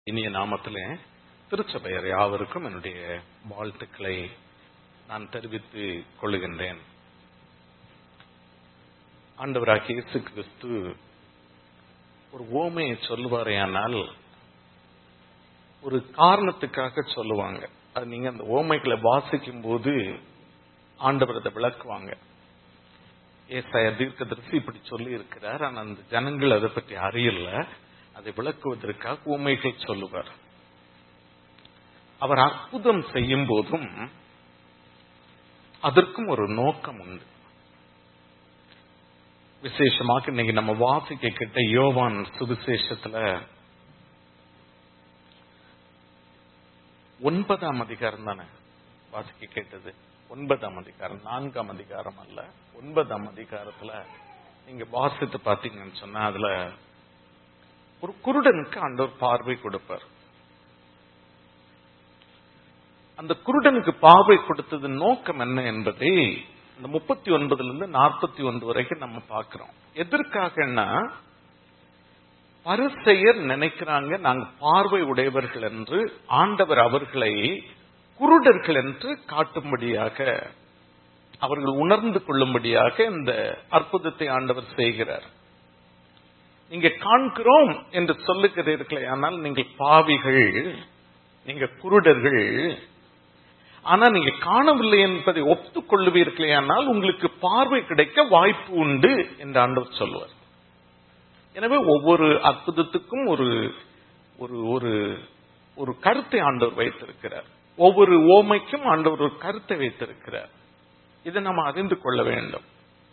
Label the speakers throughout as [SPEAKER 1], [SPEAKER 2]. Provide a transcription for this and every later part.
[SPEAKER 1] இனிய நாமத்திலே திருச்சபையர் யாவருக்கும் என்னுடைய வாழ்த்துக்களை நான் தெரிவித்துக் கொள்ளுகின்றேன் ஆண்டவராகிய இயேசு கிறிஸ்து ஒரு ஓமையை சொல்லுவாரேயானால் ஒரு காரணத்துக்காக சொல்லுவாங்க அது நீங்க அந்த ஓமைகளை வாசிக்கும் போது ஆண்டவர் அதை விளக்குவாங்க ஏசாய தீர்க்கதரிசி இப்படி சொல்லி இருக்கிறார் ஆனா அந்த ஜனங்கள் அதை பற்றி அறியல அதை விளக்குவதற்காக உண்மைகள் சொல்லுவார் அவர் அற்புதம் செய்யும் போதும் அதற்கும் ஒரு நோக்கம் உண்டு விசேஷமாக இன்னைக்கு நம்ம வாசிக்க கிட்ட யோவான் சுவிசேஷத்துல ஒன்பதாம் அதிகாரம் தானே வாசிக்க கேட்டது ஒன்பதாம் அதிகாரம் நான்காம் அதிகாரம் அல்ல ஒன்பதாம் அதிகாரத்துல நீங்க வாசித்து பாத்தீங்கன்னு சொன்னா அதுல ஒரு குருடனுக்கு ஆண்டவர் பார்வை கொடுப்பார் அந்த குருடனுக்கு பார்வை கொடுத்தது நோக்கம் என்ன என்பதை இந்த முப்பத்தி ஒன்பதுல இருந்து நாற்பத்தி ஒன்று வரைக்கும் நம்ம பார்க்கிறோம் எதற்காகன்னா பரிசெயர் நினைக்கிறாங்க நாங்க பார்வை உடையவர்கள் என்று ஆண்டவர் அவர்களை குருடர்கள் என்று காட்டும்படியாக அவர்கள் உணர்ந்து கொள்ளும்படியாக இந்த அற்புதத்தை ஆண்டவர் செய்கிறார் நீங்க காண்கிறோம் என்று சொல்லுகிறீர்களே ஆனால் நீங்கள் பாவிகள் நீங்க குருடர்கள் ஆனா நீங்க காணவில்லை என்பதை ஒப்புக்கொள்ளுவீர்களே ஆனால் உங்களுக்கு பார்வை கிடைக்க வாய்ப்பு உண்டு என்று ஆண்டவர் சொல்லுவார் எனவே ஒவ்வொரு அற்புதத்துக்கும் ஒரு ஒரு ஒரு ஒரு கருத்தை ஆண்டவர் வைத்திருக்கிறார் ஒவ்வொரு ஓமைக்கும் ஆண்டவர் ஒரு கருத்தை வைத்திருக்கிறார் இதை நாம் அறிந்து கொள்ள வேண்டும்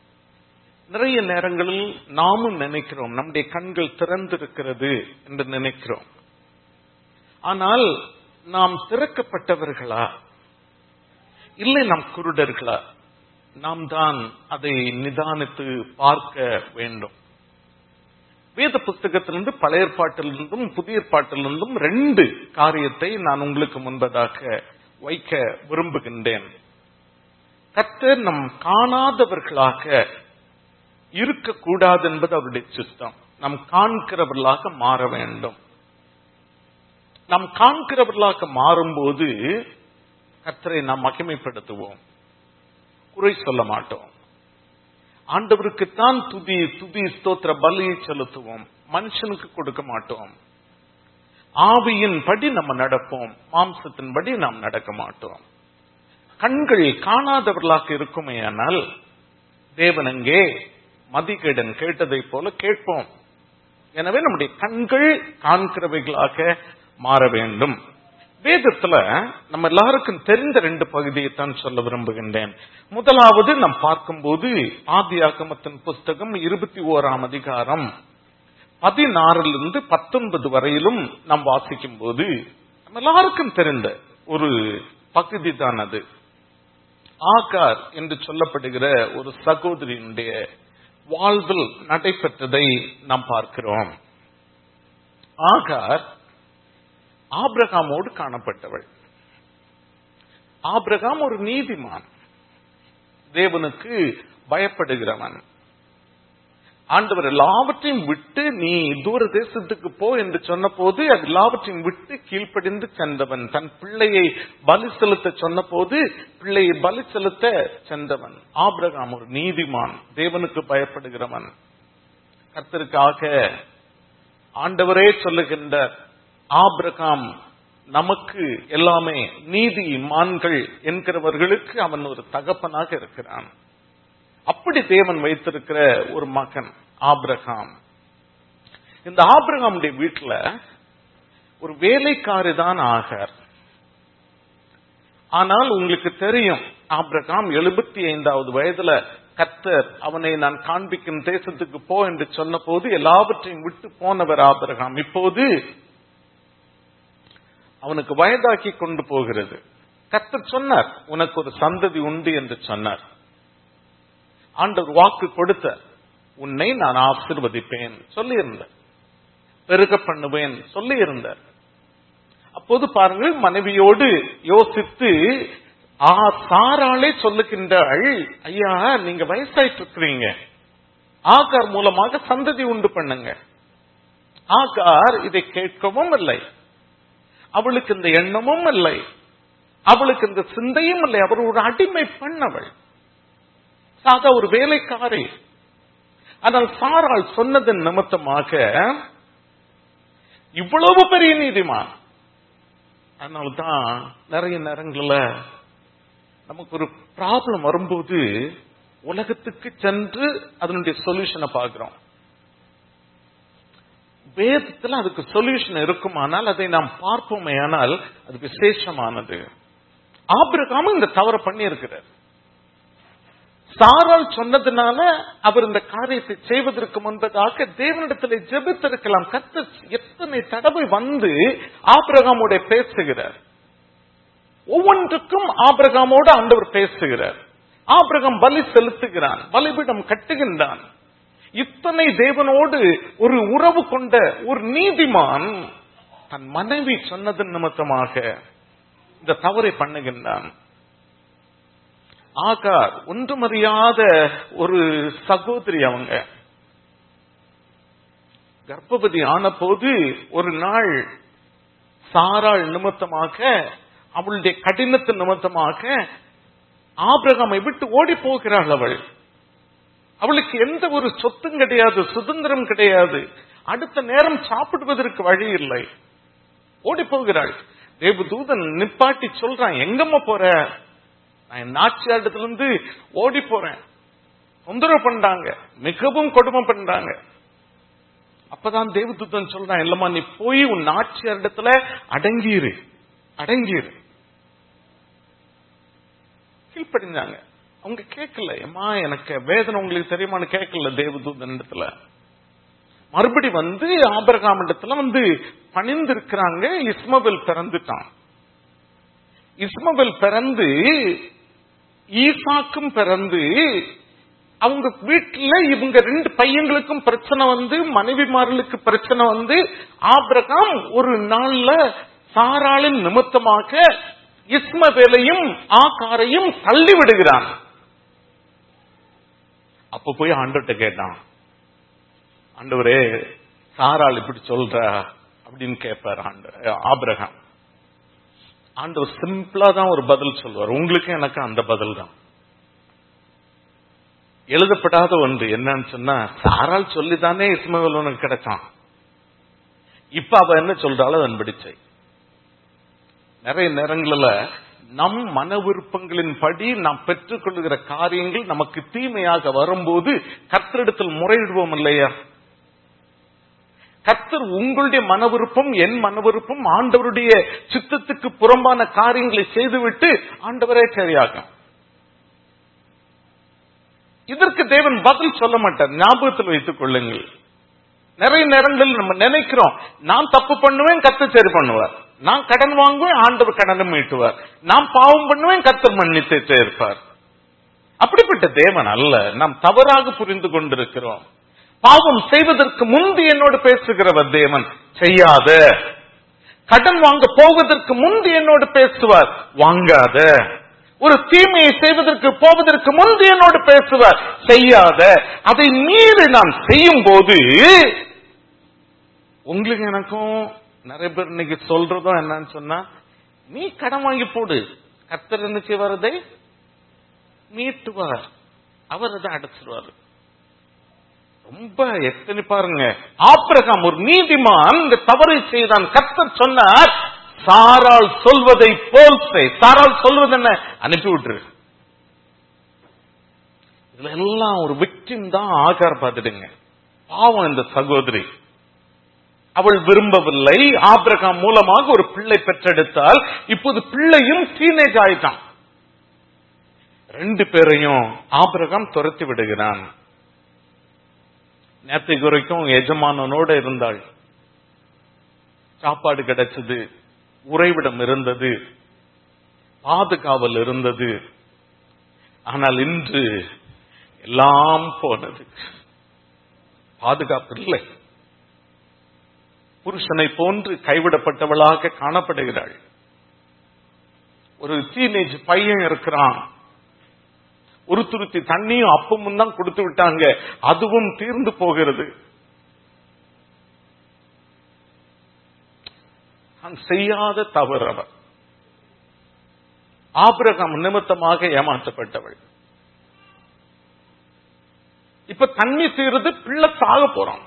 [SPEAKER 1] நிறைய நேரங்களில் நாமும் நினைக்கிறோம் நம்முடைய கண்கள் திறந்திருக்கிறது என்று நினைக்கிறோம் ஆனால் நாம் திறக்கப்பட்டவர்களா இல்லை நாம் குருடர்களா நாம் தான் அதை நிதானித்து பார்க்க வேண்டும் வேத புஸ்தகத்திலிருந்து பழைய ஏற்பாட்டிலிருந்தும் புதிய ஏற்பாட்டிலிருந்தும் ரெண்டு காரியத்தை நான் உங்களுக்கு முன்பதாக வைக்க விரும்புகின்றேன் கர்த்தர் நம் காணாதவர்களாக இருக்கக்கூடாது என்பது அவருடைய சித்தம் நாம் காண்கிறவர்களாக மாற வேண்டும் நாம் காண்கிறவர்களாக மாறும்போது கர்த்தரை நாம் மகிமைப்படுத்துவோம் குறை சொல்ல மாட்டோம் ஆண்டவருக்குத்தான் துதி துதி ஸ்தோத்திர பலியை செலுத்துவோம் மனுஷனுக்கு கொடுக்க மாட்டோம் ஆவியின் படி நம்ம நடப்போம் மாம்சத்தின் படி நாம் நடக்க மாட்டோம் கண்கள் காணாதவர்களாக இருக்குமே ஆனால் தேவனங்கே மதிகேடன் கேட்டதை போல கேட்போம் எனவே நம்முடைய கண்கள் காண்கிறவைகளாக மாற வேண்டும் வேதத்துல நம்ம எல்லாருக்கும் தெரிந்த ரெண்டு பகுதியை தான் சொல்ல விரும்புகின்றேன் முதலாவது நாம் பார்க்கும்போது ஆதியாகமத்தின் புஸ்தகம் இருபத்தி ஓராம் அதிகாரம் பதினாறிலிருந்து பத்தொன்பது வரையிலும் நாம் வாசிக்கும் போது நம்ம எல்லாருக்கும் தெரிந்த ஒரு பகுதி தான் அது ஆகார் என்று சொல்லப்படுகிற ஒரு சகோதரியினுடைய வாழ்வில் நடைபெற்றதை நாம் பார்க்கிறோம் ஆகார் ஆப்ரகாமோடு காணப்பட்டவள் ஆப்ரகாம் ஒரு நீதிமான் தேவனுக்கு பயப்படுகிறவன் ஆண்டவர் எல்லாவற்றையும் விட்டு நீ தூர தேசத்துக்கு போ என்று சொன்ன போது அது எல்லாவற்றையும் விட்டு கீழ்ப்படிந்து சென்றவன் தன் பிள்ளையை பலி செலுத்த சொன்ன போது பிள்ளையை பலி செலுத்த சென்றவன் ஆபிரகாம் ஒரு நீதிமான் தேவனுக்கு பயப்படுகிறவன் கர்த்தருக்காக ஆண்டவரே சொல்லுகின்ற ஆபிரகாம் நமக்கு எல்லாமே நீதி மான்கள் என்கிறவர்களுக்கு அவன் ஒரு தகப்பனாக இருக்கிறான் அப்படி தேவன் வைத்திருக்கிற ஒரு மகன் ஆப்ரகாம் இந்த ஆப்ரகாமுடைய வீட்டுல ஒரு வேலைக்காரி தான் ஆகார் ஆனால் உங்களுக்கு தெரியும் ஆப்ரகாம் எழுபத்தி ஐந்தாவது வயதுல கத்தர் அவனை நான் காண்பிக்கும் தேசத்துக்கு போ என்று சொன்ன போது எல்லாவற்றையும் விட்டு போனவர் ஆபிரகாம் இப்போது அவனுக்கு வயதாக்கி கொண்டு போகிறது கத்தர் சொன்னார் உனக்கு ஒரு சந்ததி உண்டு என்று சொன்னார் ஆண்டவர் வாக்கு கொடுத்த உன்னை நான் ஆசிர்வதிப்பேன் சொல்லியிருந்தார் பெருக பண்ணுவேன் சொல்லியிருந்தார் அப்போது பாருங்கள் மனைவியோடு யோசித்து ஆ சாராளே சொல்லுகின்றாள் ஐயா நீங்க வயசாயிட்டு இருக்கிறீங்க ஆகார் மூலமாக சந்ததி உண்டு பண்ணுங்க ஆகார் இதை கேட்கவும் இல்லை அவளுக்கு இந்த எண்ணமும் இல்லை அவளுக்கு இந்த சிந்தையும் இல்லை அவர் ஒரு அடிமை பெண் அவள் சாதா ஒரு வேலைக்காரி ஆனால் சாராள் சொன்னதன் நிமித்தமாக இவ்வளவு பெரிய நீதிமான் அதனால்தான் நிறைய நேரங்கள்ல நமக்கு ஒரு ப்ராப்ளம் வரும்போது உலகத்துக்கு சென்று அதனுடைய சொல்யூஷனை பார்க்கிறோம் வேதத்துல அதுக்கு சொல்யூஷன் இருக்குமானால் அதை நாம் பார்ப்போமே ஆனால் அது விசேஷமானது ஆபிரகாமும் இந்த தவறை பண்ணி இருக்கிறார் சாரால் சொன்னதுனால அவர் இந்த காரியத்தை செய்வதற்கு முன்பதாக தேவனிடத்தில் ஜெபித்திருக்கலாம் கத்த எத்தனை தடவை வந்து ஆபிரகாமோட பேசுகிறார் ஒவ்வொன்றுக்கும் ஆபிரகாமோடு ஆண்டவர் பேசுகிறார் ஆபிரகாம் பலி செலுத்துகிறான் பலிபீடம் கட்டுகின்றான் இத்தனை தேவனோடு ஒரு உறவு கொண்ட ஒரு நீதிமான் தன் மனைவி சொன்னதன் நிமித்தமாக இந்த தவறை பண்ணுகின்றான் ஆகார் ஒன்றுமறியாத ஒரு சகோதரி அவங்க கர்ப்பவதி ஆன போது ஒரு நாள் சாராள் நிமித்தமாக அவளுடைய கடினத்தின் நிமித்தமாக ஆபிரகாமை விட்டு ஓடி போகிறாள் அவள் அவளுக்கு எந்த ஒரு சொத்தும் கிடையாது சுதந்திரம் கிடையாது அடுத்த நேரம் சாப்பிடுவதற்கு வழி இல்லை ஓடி போகிறாள் தேவதூதன் நிப்பாட்டி சொல்றான் எங்கம்மா போற நான் என் நாச்சியாட்டத்துல இருந்து ஓடி போறேன் தொந்தரவு பண்றாங்க மிகவும் கொடுமை பண்றாங்க அப்பதான் தேவதூதன் சொல்றான் இல்லம்மா நீ போய் உன் நாச்சியார் இடத்துல அடங்கிரு அடங்கிரு கீழ்ப்படிஞ்சாங்க அவங்க கேட்கல ஏமா எனக்கு வேதனை உங்களுக்கு தெரியுமான்னு கேட்கல தேவதூதன் இடத்துல மறுபடி வந்து ஆபரகாம் இடத்துல வந்து பணிந்து இருக்கிறாங்க இஸ்மபெல் பிறந்துட்டான் இஸ்மபெல் பிறந்து ஈசாக்கும் பிறந்து அவங்க வீட்டுல இவங்க ரெண்டு பையங்களுக்கும் பிரச்சனை வந்து மனைவிமார்களுக்கு பிரச்சனை வந்து ஆபிரகாம் ஒரு நாள்ல சாராளின் நிமித்தமாக இஸ்மவேலையும் ஆகாரையும் தள்ளி விடுகிறான் அப்ப போய் ஆண்டவர்கிட்ட கேட்டான் ஆண்டவரே சாராள் இப்படி சொல்ற அப்படின்னு கேட்பார் ஆண்டு ஆபிரகாம் ஆண்டவர் சிம்பிளா தான் ஒரு பதில் சொல்வார் உங்களுக்கு எனக்கு அந்த பதில் தான் எழுதப்படாத ஒன்று என்னன்னு சொன்னா சாரால் சொல்லிதானே இஸ்மவேல் உனக்கு கிடைச்சான் இப்ப அவ என்ன சொல்றாலும் அதன் பிடிச்சை நிறைய நேரங்களில் நம் மன விருப்பங்களின் படி நாம் பெற்றுக்கொள்கிற காரியங்கள் நமக்கு தீமையாக வரும்போது கர்த்தரிடத்தில் முறையிடுவோம் இல்லையா கர்த்தர் உங்களுடைய மன விருப்பம் என் மன விருப்பம் ஆண்டவருடைய சித்தத்துக்கு புறம்பான காரியங்களை செய்துவிட்டு ஆண்டவரே சரியாகும் இதற்கு தேவன் பதில் சொல்ல மாட்டார் ஞாபகத்தில் வைத்துக் கொள்ளுங்கள் நிறைய நேரங்களில் நம்ம நினைக்கிறோம் நான் தப்பு பண்ணுவேன் கத்து சரி பண்ணுவார் நான் கடன் வாங்குவேன் ஆண்டவர் கடனை மீட்டுவார் நான் பாவம் பண்ணுவேன் கத்தர் மன்னித்தே இருப்பார் அப்படிப்பட்ட தேவன் அல்ல நாம் தவறாக புரிந்து கொண்டிருக்கிறோம் பாவம் செய்வதற்கு முந்தி என்னோடு பேசுகிறவர் தேவன் செய்யாத கடன் வாங்க போவதற்கு முந்தி என்னோடு பேசுவார் வாங்காத ஒரு தீமையை செய்வதற்கு போவதற்கு முந்தி என்னோடு பேசுவார் செய்யாத அதை மீறி நான் செய்யும் போது உங்களுக்கு எனக்கும் நிறைய பேர் இன்னைக்கு சொல்றதும் என்னன்னு சொன்னா நீ கடன் வாங்கி போடு கர்த்தர் என்ன செய்வார் அதை மீட்டுவார் அவர் அதை அடைச்சிருவார் ரொம்ப எத்தனை பாருங்க ஆப்பிரகாம் ஒரு நீதிமான் இந்த தவறை செய்தான் கர்த்தர் சொன்னார் சாரால் சொல்வதை போல் செய் சாரால் சொல்வது என்ன அனுப்பி விட்டுரு இதுல எல்லாம் ஒரு விக்டிம் தான் ஆகார் பார்த்துடுங்க பாவம் இந்த சகோதரி அவள் விரும்பவில்லை ஆபிரகாம் மூலமாக ஒரு பிள்ளை பெற்றெடுத்தால் இப்போது பிள்ளையும் டீனேஜ் ஆயிட்டான் ரெண்டு பேரையும் ஆபிரகாம் துரத்தி விடுகிறான் நேற்றைக்கு வரைக்கும் எஜமானனோட இருந்தாள் சாப்பாடு கிடைச்சது உறைவிடம் இருந்தது பாதுகாவல் இருந்தது ஆனால் இன்று எல்லாம் போனது பாதுகாப்பு இல்லை புருஷனை போன்று கைவிடப்பட்டவளாக காணப்படுகிறாள் ஒரு டீனேஜ் பையன் இருக்கிறான் ஒரு துருத்தி தண்ணியும் அப்பமும் தான் கொடுத்து விட்டாங்க அதுவும் தீர்ந்து போகிறது நான் செய்யாத தவறு அவர் ஆபிரகாம் நிமித்தமாக ஏமாற்றப்பட்டவள் இப்ப தண்ணி தீருது பிள்ளை சாக போறான்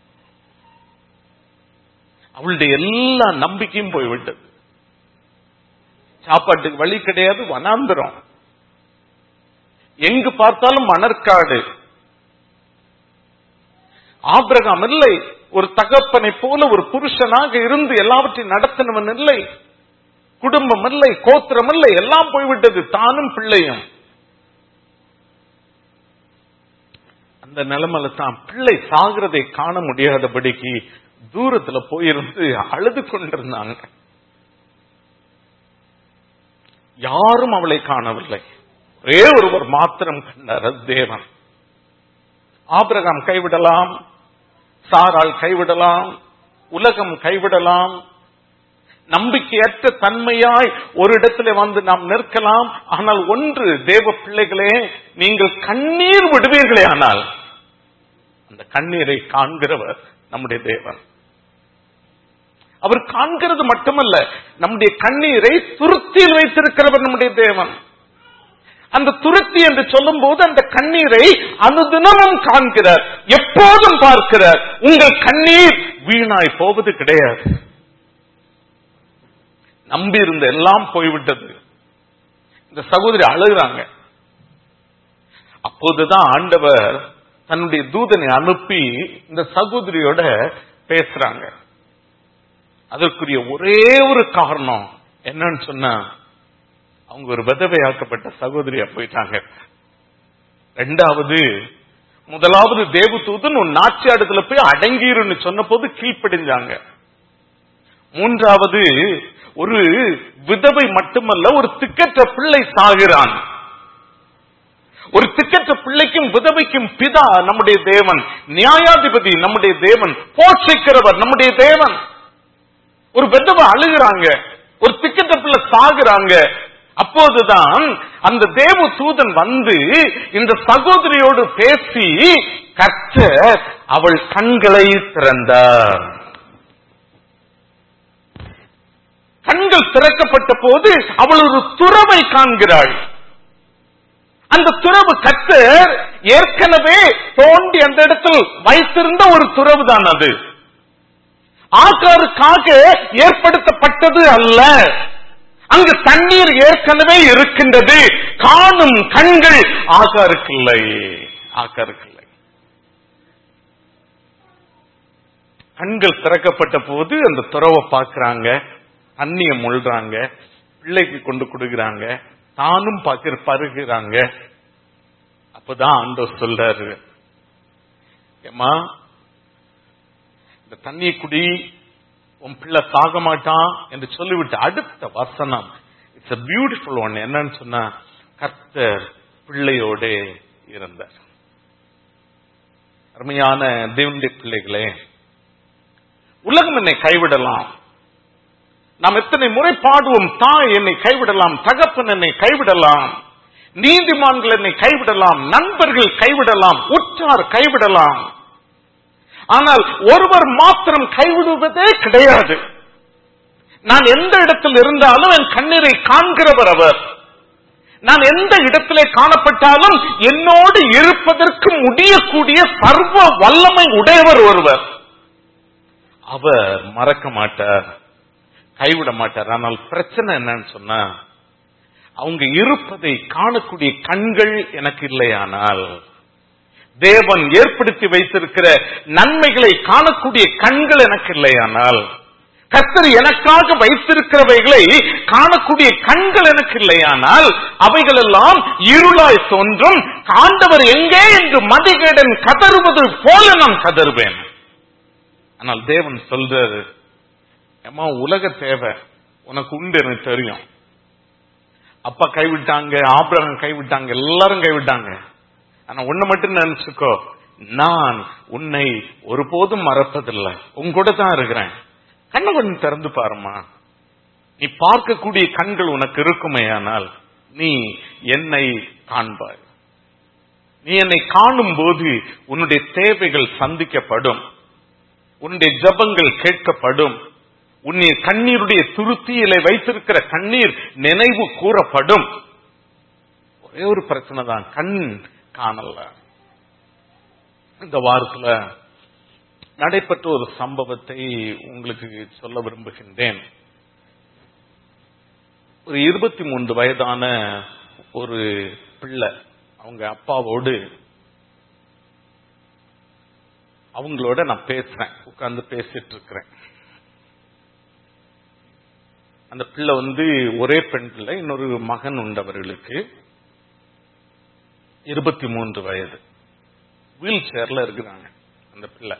[SPEAKER 1] அவளுடைய எல்லா நம்பிக்கையும் போய்விட்டது சாப்பாட்டுக்கு வழி கிடையாது வனாந்திரம் எங்கு பார்த்தாலும் மணற்காடு ஆபிரகாம் இல்லை ஒரு தகப்பனை போல ஒரு புருஷனாக இருந்து எல்லாவற்றையும் நடத்தினவன் இல்லை குடும்பம் இல்லை கோத்திரம் இல்லை எல்லாம் போய்விட்டது தானும் பிள்ளையும் அந்த நிலைமையில தான் பிள்ளை சாகிறதை காண முடியாதபடிக்கு தூரத்துல போயிருந்து அழுது கொண்டிருந்தாங்க யாரும் அவளை காணவில்லை ஒரே ஒருவர் மாத்திரம் கண்டார் அது தேவன் ஆபிரகாம் கைவிடலாம் சாரால் கைவிடலாம் உலகம் கைவிடலாம் நம்பிக்கையற்ற தன்மையாய் ஒரு இடத்துல வந்து நாம் நிற்கலாம் ஆனால் ஒன்று தேவ பிள்ளைகளே நீங்கள் கண்ணீர் விடுவீர்களே ஆனால் அந்த கண்ணீரை காண்கிறவர் நம்முடைய தேவன் அவர் காண்கிறது மட்டுமல்ல நம்முடைய கண்ணீரை துருத்தியில் வைத்திருக்கிறவர் நம்முடைய தேவன் அந்த துருத்தி என்று சொல்லும் போது அந்த கண்ணீரை அனுதினமும் காண்கிறார் எப்போதும் பார்க்கிறார் உங்கள் கண்ணீர் வீணாய் போவது கிடையாது நம்பி இருந்த எல்லாம் போய்விட்டது இந்த சகோதரி அழுகிறாங்க அப்போதுதான் ஆண்டவர் தன்னுடைய தூதனை அனுப்பி இந்த சகோதரியோட பேசுறாங்க அதற்குரிய ஒரே ஒரு காரணம் என்னன்னு சொன்னா அவங்க ஒரு விதவையாக்கப்பட்ட சகோதரியா போயிட்டாங்க ரெண்டாவது முதலாவது தேவதூதன் உன் நாச்சியாடுதல போய் அடங்கிருன்னு சொன்ன போது கீழ்ப்படிஞ்சாங்க மூன்றாவது ஒரு விதவை மட்டுமல்ல ஒரு திக்கற்ற பிள்ளை சாகிறான் ஒரு திக்கற்ற பிள்ளைக்கும் விதவைக்கும் பிதா நம்முடைய தேவன் நியாயாதிபதி நம்முடைய தேவன் போஷிக்கிறவர் நம்முடைய தேவன் ஒரு விதவை அழுகிறாங்க ஒரு திக்கற்ற பிள்ளை சாகுறாங்க அப்போதுதான் அந்த தேவ தூதன் வந்து இந்த சகோதரியோடு பேசி கற்ற அவள் கண்களை திறந்தார் கண்கள் திறக்கப்பட்ட போது அவள் ஒரு துறவை காண்கிறாள் அந்த துறவு கத்தர் ஏற்கனவே தோண்டி அந்த இடத்தில் வைத்திருந்த ஒரு துறவு தான் அது ஆக்காருக்காக ஏற்படுத்தப்பட்டது அல்ல அங்கு தண்ணீர் ஏற்கனவே இருக்கின்றது காணும் கண்கள் ஆகாருக்கில்லை ஆகாருக்கில்லை கண்கள் திறக்கப்பட்ட போது அந்த துறவை பார்க்கிறாங்க தண்ணிய முள்றாங்க பிள்ளைக்கு கொண்டு கொடுக்கிறாங்க தானும் பார்க்கிற பருகிறாங்க அப்பதான் ஆண்டவர் சொல்றாரு ஏமா இந்த தண்ணியை குடி உன் பிள்ளை சாக மாட்டான் என்று சொல்லிவிட்டு அடுத்த வசனம் இட்ஸ் a பியூட்டிஃபுல் ஒன் என்னன்னு சொன்னா கர்த்தர் பிள்ளையோட இருந்தார் அருமையான தேவனுடைய பிள்ளைகளே உலகம் என்னை கைவிடலாம் நாம் எத்தனை முறை பாடுவோம் தாய் என்னை கைவிடலாம் தகப்பன் என்னை கைவிடலாம் நீதிமான்கள் என்னை கைவிடலாம் நண்பர்கள் கைவிடலாம் உற்றார் கைவிடலாம் ஆனால் ஒருவர் மாத்திரம் கைவிடுவதே கிடையாது நான் எந்த இடத்தில் இருந்தாலும் என் கண்ணீரை காண்கிறவர் அவர் நான் எந்த இடத்திலே காணப்பட்டாலும் என்னோடு இருப்பதற்கு முடியக்கூடிய சர்வ வல்லமை உடையவர் ஒருவர் அவர் மறக்க மாட்டார் கைவிட மாட்டார் ஆனால் பிரச்சனை என்னன்னு சொன்னா அவங்க இருப்பதை காணக்கூடிய கண்கள் எனக்கு இல்லையானால் தேவன் ஏற்படுத்தி வைத்திருக்கிற நன்மைகளை காணக்கூடிய கண்கள் எனக்கு இல்லையானால் கர்த்தர் எனக்காக வைத்திருக்கிறவைகளை காணக்கூடிய கண்கள் எனக்கு இல்லையானால் அவைகள் எல்லாம் இருளாய் தோன்றும் ஆண்டவர் எங்கே என்று மதிகேடன் கதறுவது போல நான் கதறுவேன் ஆனால் தேவன் சொல்றாரு ஏமா உலக தேவை உனக்கு உண்டு எனக்கு தெரியும் அப்பா கைவிட்டாங்க ஆபிரகம் கைவிட்டாங்க எல்லாரும் கைவிட்டாங்க ஆனா ஒண்ணு மட்டும் நினைச்சுக்கோ நான் உன்னை ஒருபோதும் மறப்பதில்லை உன் கூட தான் இருக்கிறேன் கண்ணை கொஞ்சம் திறந்து பாருமா நீ பார்க்கக்கூடிய கண்கள் உனக்கு இருக்குமே ஆனால் நீ என்னை காண்பாய் நீ என்னை காணும் போது உன்னுடைய தேவைகள் சந்திக்கப்படும் உன்னுடைய ஜபங்கள் கேட்கப்படும் உன்னை கண்ணீருடைய துருத்தியிலே வைத்திருக்கிற கண்ணீர் நினைவு கூறப்படும் ஒரே ஒரு பிரச்சனை தான் கண் காணல இந்த வாரத்துல நடைபெற்ற ஒரு சம்பவத்தை உங்களுக்கு சொல்ல விரும்புகின்றேன் ஒரு இருபத்தி மூன்று வயதான ஒரு பிள்ளை அவங்க அப்பாவோடு அவங்களோட நான் பேசுறேன் உட்கார்ந்து பேசிட்டு இருக்கிறேன் அந்த பிள்ளை வந்து ஒரே பெண் பிள்ளை இன்னொரு மகன் உண்டு அவர்களுக்கு இருபத்தி மூன்று வயது வீல் சேர்ல இருக்கிறாங்க அந்த பிள்ளை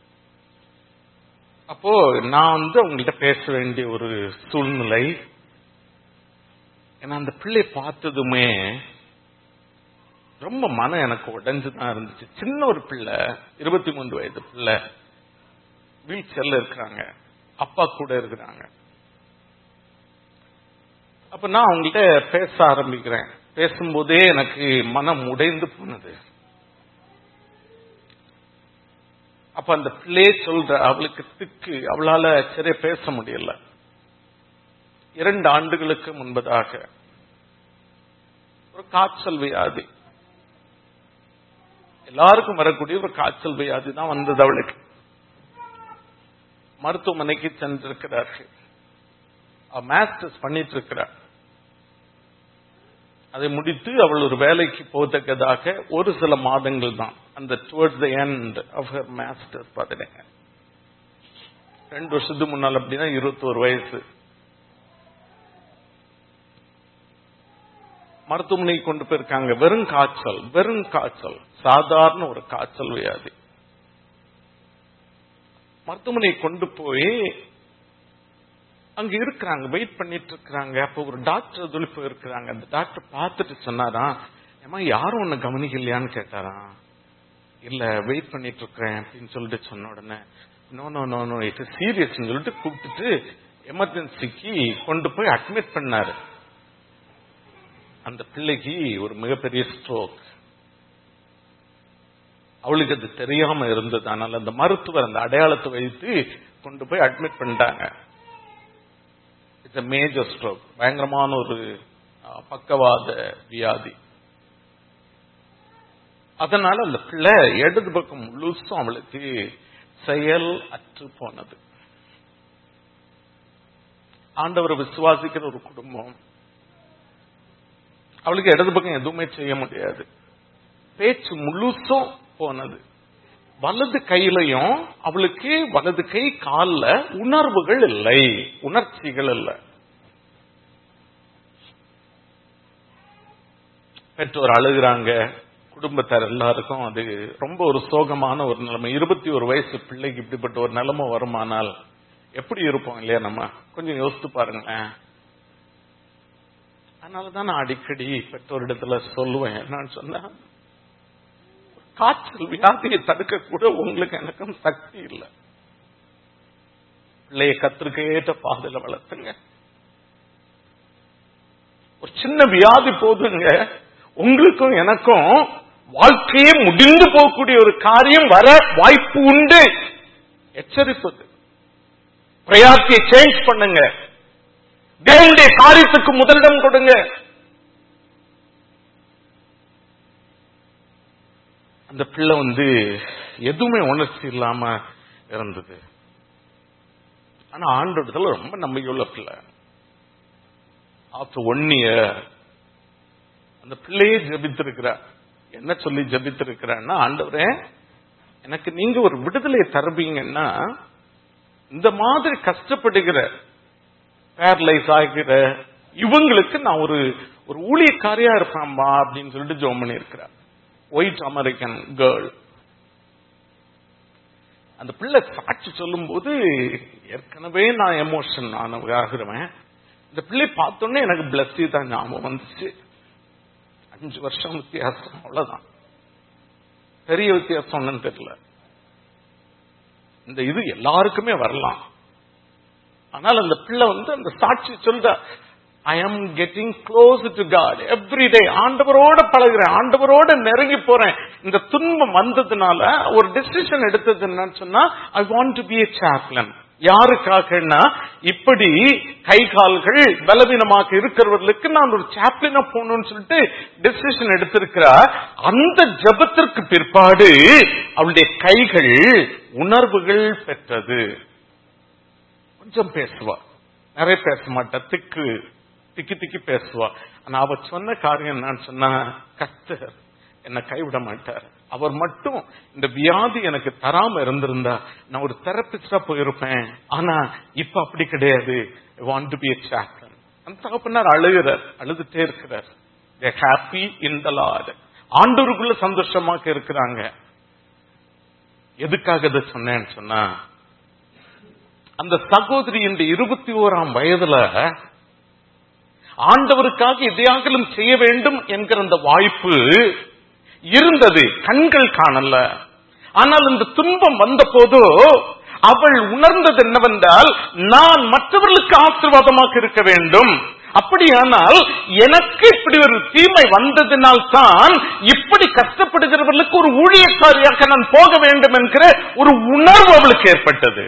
[SPEAKER 1] அப்போ நான் வந்து அவங்கள்ட்ட பேச வேண்டிய ஒரு சூழ்நிலை ஏன்னா அந்த பிள்ளை பார்த்ததுமே ரொம்ப மனம் எனக்கு உடைஞ்சுதான் இருந்துச்சு சின்ன ஒரு பிள்ளை இருபத்தி மூன்று வயது பிள்ளை வீல் சேர்ல இருக்கிறாங்க அப்பா கூட இருக்கிறாங்க அப்ப நான் அவங்கள்ட்ட பேச ஆரம்பிக்கிறேன் பேசும்போதே எனக்கு மனம் உடைந்து போனது அப்ப அந்த பிள்ளையே சொல்ற அவளுக்கு திக்கு அவளால சரியா பேச முடியல இரண்டு ஆண்டுகளுக்கு முன்பதாக ஒரு காய்ச்சல் வியாதி எல்லாருக்கும் வரக்கூடிய ஒரு காய்ச்சல் வியாதி தான் வந்தது அவளுக்கு மருத்துவமனைக்கு சென்றிருக்கிறார்கள் மாஸ்டர்ஸ் பண்ணிட்டு இருக்கிறார் அதை முடித்து அவள் ஒரு வேலைக்கு போதக்கதாக ஒரு சில மாதங்கள் தான் அந்த towards the end of her masters பார்த்துட்டேங்க ரெண்டு வருஷத்துக்கு முன்னால் அப்படின்னா இருபத்தோரு வயசு மருத்துவமனைக்கு கொண்டு போயிருக்காங்க வெறும் காய்ச்சல் வெறும் காய்ச்சல் சாதாரண ஒரு காய்ச்சல் வியாதி மருத்துவமனை கொண்டு போய் அங்க இருக்கிறாங்க வெயிட் பண்ணிட்டு இருக்கிறாங்க அப்ப ஒரு டாக்டர் சொல்லி போயிருக்கிறாங்க அந்த டாக்டர் பார்த்துட்டு சொன்னாராம் ஏமா யாரும் உன்னை கவனிக்கலையான்னு கேட்டாராம் இல்ல வெயிட் பண்ணிட்டு இருக்கிறேன் அப்படின்னு சொல்லிட்டு சொன்ன உடனே no no no no it serious சொல்லிட்டு கூப்பிட்டுட்டு எமர்ஜென்சிக்கு கொண்டு போய் அட்மிட் பண்ணாரு அந்த பிள்ளைக்கு ஒரு மிகப்பெரிய ஸ்ட்ரோக் அவளுக்கு அது தெரியாம இருந்தது ஆனால் அந்த மருத்துவர் அந்த அடையாளத்தை வைத்து கொண்டு போய் அட்மிட் பண்ணிட்டாங்க இட்ஸ் மேஜர் ஸ்ட்ரோக் பயங்கரமான ஒரு பக்கவாத வியாதி அதனால அந்த பிள்ளை இடது பக்கம் முழுசும் அவளுக்கு செயல் அற்று போனது ஆண்டவரை விசுவாசிக்கிற ஒரு குடும்பம் அவளுக்கு இடது பக்கம் எதுவுமே செய்ய முடியாது பேச்சு முழுசும் போனது வலது கையிலையும் அவளுக்கு வலது கை கால்ல உணர்வுகள் இல்லை உணர்ச்சிகள் இல்லை பெற்றோர் அழுகிறாங்க குடும்பத்தார் எல்லாருக்கும் அது ரொம்ப ஒரு சோகமான ஒரு நிலைமை இருபத்தி ஒரு வயசு பிள்ளைக்கு இப்படிப்பட்ட ஒரு நிலைமை வருமானால் எப்படி இருப்போம் இல்லையா நம்ம கொஞ்சம் யோசித்து பாருங்களேன் அதனாலதான் நான் அடிக்கடி பெற்றோரிடத்துல சொல்லுவேன் என்னன்னு சொன்னா காய்ச்சல் வியாதியை தடுக்க கூட உங்களுக்கு எனக்கும் சக்தி இல்லை பிள்ளைய கத்திருக்க ஏற்ற பாதையில வளர்த்துங்க ஒரு சின்ன வியாதி போதுங்க உங்களுக்கும் எனக்கும் வாழ்க்கையே முடிந்து போகக்கூடிய ஒரு காரியம் வர வாய்ப்பு உண்டு எச்சரிப்பது பிரயாத்தியை சேஞ்ச் பண்ணுங்க தேவனுடைய காரியத்துக்கு முதலிடம் கொடுங்க அந்த பிள்ளை வந்து எதுவுமே உணர்ச்சி இல்லாம இருந்தது ஆனா ஆண்டோடத்துல ரொம்ப நம்பிக்கையுள்ள பிள்ளை ஆஃப்டர் ஒன் இயர் அந்த பிள்ளையே ஜபித்திருக்கிறார் என்ன சொல்லி ஜபித்திருக்கிறான்னா ஆண்டவரே எனக்கு நீங்க ஒரு விடுதலை தருவீங்கன்னா இந்த மாதிரி கஷ்டப்படுகிற பேரலைஸ் ஆகிற இவங்களுக்கு நான் ஒரு ஒரு ஊழியக்காரியா இருப்பேன்பா அப்படின்னு சொல்லிட்டு ஜோம் பண்ணி இருக்கிறார் ஒயிட் அமெரிக்கன் கேர்ள் அந்த பிள்ளை சாட்சி சொல்லும் போது ஏற்கனவே நான் எமோஷன் ஆகிறவன் இந்த பிள்ளை பார்த்தோன்னே எனக்கு பிளஸ்ஸி தான் ஞாபகம் வந்துச்சு அஞ்சு வருஷம் வித்தியாசம் அவ்வளவுதான் பெரிய வித்தியாசம் ஒன்றும் தெரியல இந்த இது எல்லாருக்குமே வரலாம் ஆனால் அந்த பிள்ளை வந்து அந்த சாட்சி சொல்ற I am getting close to God every day ஆண்டவரோட பழகுறேன் ஆண்டவரோட நெருங்கி போறேன் இந்த துன்பம் வந்ததுனால ஒரு டெசிஷன் எடுத்தது என்னன்னு சொன்னா I want to be a chaplain யாருக்காகன்னா இப்படி கை கால்கள் பலவீனமாக இருக்கிறவர்களுக்கு நான் ஒரு சாப்ளினா போகணும்னு சொல்லிட்டு டெசிஷன் எடுத்திருக்கிறார் அந்த ஜபத்திற்கு பிற்பாடு அவளுடைய கைகள் உணர்வுகள் பெற்றது கொஞ்சம் பேசுவா நிறைய பேச மாட்டா திக்கு திக்கி திக்கி பேசுவா ஆனா அவ சொன்ன காரியம் என்னன்னு சொன்னா கர்த்தர் என்னை கைவிட மாட்டார் அவர் மட்டும் இந்த வியாதி எனக்கு தராம இருந்திருந்தா நான் ஒரு தெரபிஸ்டா போயிருப்பேன் ஆனா இப்ப அப்படி கிடையாது வாண்ட் டு பி சாப்டன் அந்த தகப்பனார் அழுகிறார் அழுதுட்டே இருக்கிறார் ஹாப்பி இன் த லார்ட் ஆண்டவருக்குள்ள சந்தோஷமாக இருக்கிறாங்க எதுக்காக இதை சொன்னேன்னு சொன்னா அந்த சகோதரி இந்த இருபத்தி ஓராம் வயதுல ஆண்டவருக்காக எதையாகலும் செய்ய வேண்டும் என்கிற அந்த வாய்ப்பு இருந்தது கண்கள் காணல ஆனால் இந்த துன்பம் வந்த போதோ அவள் உணர்ந்தது என்னவென்றால் நான் மற்றவர்களுக்கு ஆசீர்வாதமாக இருக்க வேண்டும் அப்படியானால் எனக்கு இப்படி ஒரு தீமை வந்ததினால் தான் இப்படி கஷ்டப்படுகிறவர்களுக்கு ஒரு ஊழியக்காரியாக நான் போக வேண்டும் என்கிற ஒரு உணர்வு அவளுக்கு ஏற்பட்டது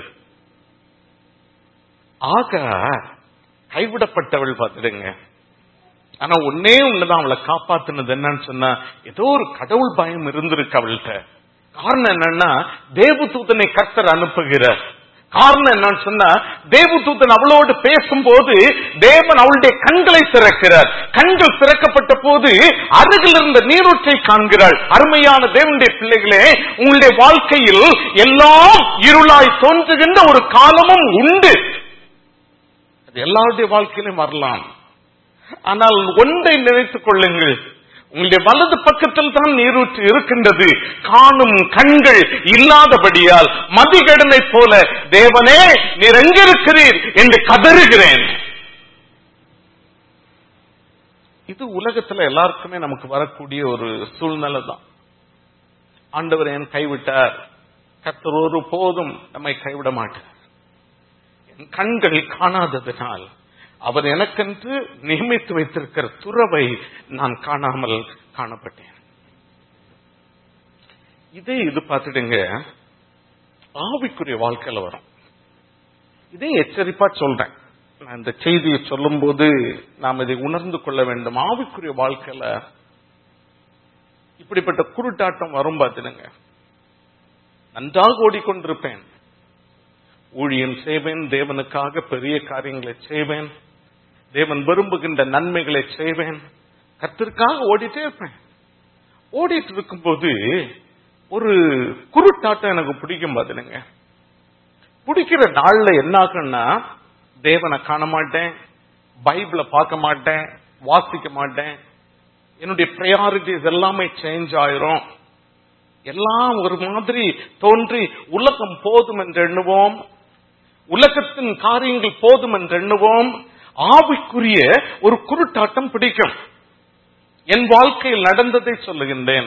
[SPEAKER 1] ஆக கைவிடப்பட்டவள் பார்த்துடுங்க ஆனா ஒன்னே ஒண்ணுதான் அவளை காப்பாத்துனது என்னன்னு சொன்னா ஏதோ ஒரு கடவுள் பயம் இருந்திருக்கு அவள்கிட்ட காரணம் என்னன்னா தேவதூதனை கர்த்தர் அனுப்புகிறார் காரணம் என்னன்னு சொன்னா தேவதூதன் அவளோடு பேசும்போது தேவன் அவளுடைய கண்களை திறக்கிறார் கண்கள் திறக்கப்பட்ட போது அருகில் இருந்த நீரூற்றை காண்கிறாள் அருமையான தேவனுடைய பிள்ளைகளே உங்களுடைய வாழ்க்கையில் எல்லாம் இருளாய் தோன்றுகின்ற ஒரு காலமும் உண்டு அது எல்லாருடைய வாழ்க்கையிலும் வரலாம் ஆனால் ஒன்றை நினைத்துக் கொள்ளுங்கள் உங்களுடைய வலது பக்கத்தில் தான் நீரூற்று இருக்கின்றது காணும் கண்கள் இல்லாதபடியால் மதிகடனை போல தேவனே நீர் எங்கிருக்கிறீர் என்று கதறுகிறேன் இது உலகத்துல எல்லாருக்குமே நமக்கு வரக்கூடிய ஒரு சூழ்நிலை தான் ஆண்டவர் என் கைவிட்டார் கர்த்தர் ஒரு போதும் நம்மை கைவிட மாட்டார் என் கண்கள் காணாததினால் அவர் எனக்கென்று நியமித்து வைத்திருக்கிற துறவை நான் காணாமல் காணப்பட்டேன் இதே இது பார்த்துடுங்க ஆவிக்குரிய வாழ்க்கையில வரும் இதே எச்சரிப்பா சொல்றேன் நான் இந்த செய்தியை சொல்லும் போது நாம் இதை உணர்ந்து கொள்ள வேண்டும் ஆவிக்குரிய வாழ்க்கையில இப்படிப்பட்ட குருட்டாட்டம் வரும் பார்த்துடுங்க நன்றாக ஓடிக்கொண்டிருப்பேன் ஊழியம் செய்வேன் தேவனுக்காக பெரிய காரியங்களை செய்வேன் தேவன் விரும்புகின்ற நன்மைகளை செய்வேன் கத்திற்காக ஓடிட்டே இருப்பேன் ஓடிட்டு இருக்கும்போது ஒரு குருட்டாட்டம் எனக்கு பிடிக்கும் பாத்துனுங்க பிடிக்கிற நாள்ல என்ன ஆகும்னா தேவனை காண மாட்டேன் பைபிளை பார்க்க மாட்டேன் வாசிக்க மாட்டேன் என்னுடைய ப்ரையாரிட்டிஸ் எல்லாமே சேஞ்ச் ஆயிரும் எல்லாம் ஒரு மாதிரி தோன்றி உலகம் போதும் என்று எண்ணுவோம் உலகத்தின் காரியங்கள் போதும் என்று எண்ணுவோம் ஆவிக்குரிய ஒரு குருட்டாட்டம் பிடிக்கும் என் வாழ்க்கையில் நடந்ததை சொல்லுகின்றேன்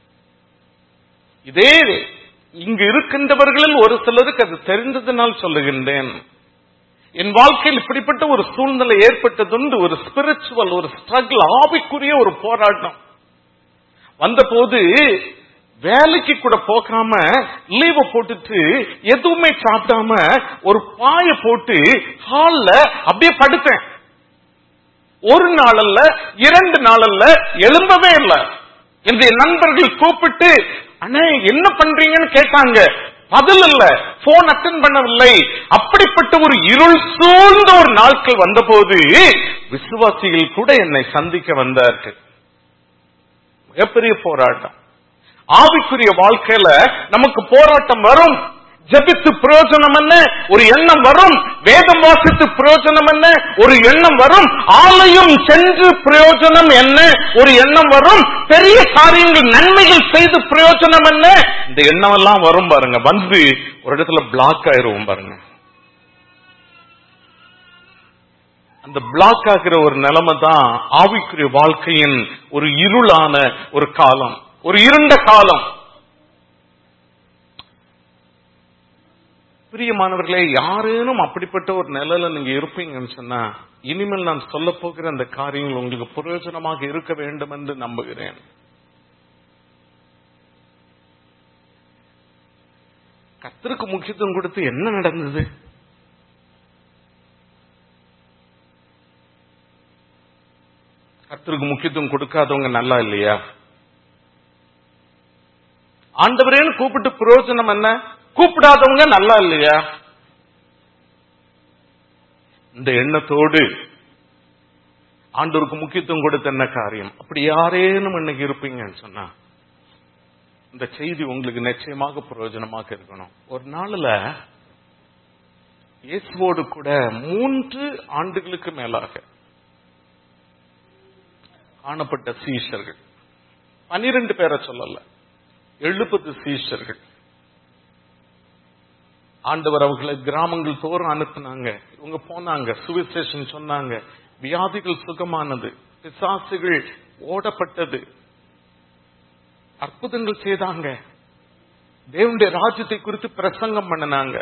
[SPEAKER 1] இதே இங்கு இருக்கின்றவர்களில் ஒரு சிலருக்கு அது தெரிந்ததனால் சொல்லுகின்றேன் என் வாழ்க்கையில் இப்படிப்பட்ட ஒரு சூழ்நிலை ஏற்பட்டதுண்டு ஒரு ஸ்பிரிச்சுவல் ஒரு ஸ்ட்ரகிள் ஆவிக்குரிய ஒரு போராட்டம் வந்தபோது வேலைக்கு கூட போகாம லீவ போட்டுட்டு எதுவுமே சாப்பிடாம ஒரு பாய போட்டு ஹால்ல அப்படியே படுத்தேன் ஒரு நாள் அல்ல இரண்டு நாள் அல்ல எழும்பவே இல்லை என்னுடைய நண்பர்கள் கூப்பிட்டு அண்ணே என்ன பண்றீங்கன்னு கேட்டாங்க பதில் இல்ல போன் அட்டன் பண்ணவில்லை அப்படிப்பட்ட ஒரு இருள் சூழ்ந்த ஒரு நாட்கள் வந்தபோது விசுவாசிகள் கூட என்னை சந்திக்க வந்தார்கள் மிகப்பெரிய போராட்டம் ஆவிக்குரிய வாழ்க்கையில நமக்கு போராட்டம் வரும் ஜபித்து பிரயோஜனம் என்ன ஒரு எண்ணம் வரும் வேதம் வாசித்து பிரயோஜனம் என்ன ஒரு எண்ணம் வரும் ஆலயம் சென்று பிரயோஜனம் என்ன ஒரு எண்ணம் வரும் பெரிய காரியங்கள் நன்மைகள் செய்து பிரயோஜனம் என்ன இந்த எண்ணம் எல்லாம் வரும் பாருங்க வந்து ஒரு இடத்துல பிளாக் ஆயிருவோம் பாருங்க அந்த பிளாக் ஆகிற ஒரு நிலைமை தான் ஆவிக்குரிய வாழ்க்கையின் ஒரு இருளான ஒரு காலம் ஒரு இருண்ட காலம் பிரியமானவர்களே யாரேனும் அப்படிப்பட்ட ஒரு நிலையில நீங்க இருப்பீங்கன்னு சொன்னா இனிமேல் நான் சொல்ல போகிற அந்த காரியங்கள் உங்களுக்கு பிரயோஜனமாக இருக்க வேண்டும் என்று நம்புகிறேன் கத்திற்கு முக்கியத்துவம் கொடுத்து என்ன நடந்தது கர்த்தருக்கு முக்கியத்துவம் கொடுக்காதவங்க நல்லா இல்லையா ஆண்டவரேன்னு கூப்பிட்டு பிரயோஜனம் என்ன கூப்பிடாதவங்க நல்லா இல்லையா இந்த எண்ணத்தோடு ஆண்டவருக்கு முக்கியத்துவம் கொடுத்த என்ன காரியம் அப்படி யாரேனும் இன்னைக்கு இருப்பீங்கன்னு சொன்னா இந்த செய்தி உங்களுக்கு நிச்சயமாக பிரயோஜனமாக இருக்கணும் ஒரு நாள்ல இயேசுவோடு கூட மூன்று ஆண்டுகளுக்கு மேலாக காணப்பட்ட சீஷர்கள் பனிரெண்டு பேரை சொல்லல எழுபது சீஷர்கள் ஆண்டவர் அவர்களை கிராமங்கள் தோறும் அனுப்புனாங்க இவங்க போனாங்க சுவிசேஷன் சொன்னாங்க வியாதிகள் சுகமானது பிசாசுகள் ஓடப்பட்டது அற்புதங்கள் செய்தாங்க தேவனுடைய ராஜ்யத்தை குறித்து பிரசங்கம் பண்ணினாங்க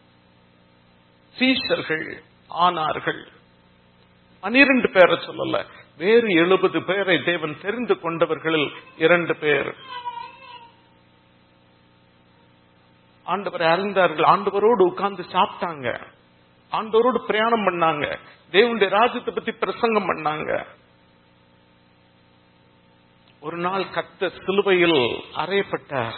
[SPEAKER 1] சீஷர்கள் ஆனார்கள் பனிரெண்டு பேரை சொல்லல வேறு எழுபது பேரை தேவன் தெரிந்து கொண்டவர்களில் இரண்டு பேர் ஆண்டவரை அறிந்தார்கள் ஆண்டவரோடு உட்கார்ந்து சாப்பிட்டாங்க ஆண்டவரோடு பிரயாணம் பண்ணாங்க தேவனுடைய ராஜ்யத்தை பத்தி பிரசங்கம் பண்ணாங்க ஒரு நாள் கத்த சிலுவையில் அறையப்பட்டார்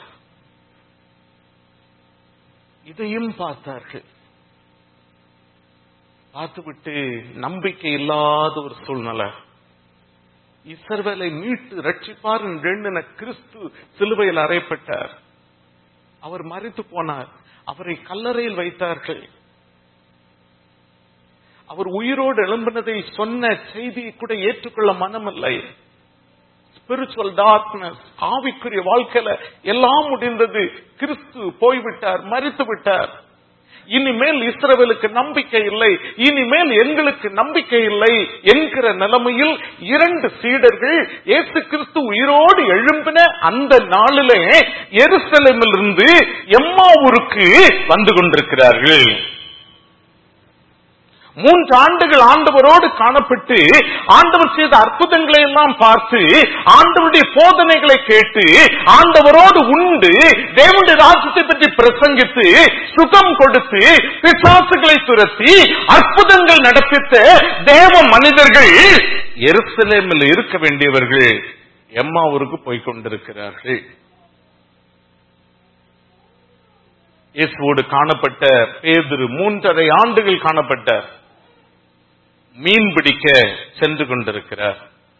[SPEAKER 1] இதையும் பார்த்தார்கள் பார்த்துவிட்டு நம்பிக்கை இல்லாத ஒரு சூழ்நிலை இசர்வேலை மீட்டு ரட்சிப்பார் எண்ணின கிறிஸ்து சிலுவையில் அறையப்பட்டார் அவர் மறித்து போனார் அவரை கல்லறையில் வைத்தார்கள் அவர் உயிரோடு எழும்பினதை சொன்ன செய்தியை கூட ஏற்றுக்கொள்ள மனமில்லை ஸ்பிரிச்சுவல் டார்க்னஸ் ஆவிக்குரிய வாழ்க்கையில எல்லாம் முடிந்தது கிறிஸ்து போய்விட்டார் மறித்து விட்டார் இனிமேல் இஸ்ரவேலுக்கு நம்பிக்கை இல்லை இனிமேல் எங்களுக்கு நம்பிக்கை இல்லை என்கிற நிலைமையில் இரண்டு சீடர்கள் இயேசு கிறிஸ்து உயிரோடு எழும்பின அந்த நாளிலே எருசலேமிலிருந்து எம்மாவூருக்கு வந்து கொண்டிருக்கிறார்கள் மூன்று ஆண்டுகள் ஆண்டவரோடு காணப்பட்டு ஆண்டவர் செய்த அற்புதங்களை எல்லாம் பார்த்து ஆண்டவருடைய போதனைகளை கேட்டு ஆண்டவரோடு உண்டு தேவனுடைய ராஜ்யத்தை பற்றி பிரசங்கித்து சுகம் கொடுத்து பிசாசுகளை துரத்தி அற்புதங்கள் நடப்பித்த தேவ மனிதர்கள் எருசலேமில் இருக்க வேண்டியவர்கள் எம்மாவூருக்கு போய்க் கொண்டிருக்கிறார்கள் இயேசுவோடு காணப்பட்ட பேதிரு மூன்றரை ஆண்டுகள் காணப்பட்ட மீன் பிடிக்க சென்று கொண்டிருக்கிறார்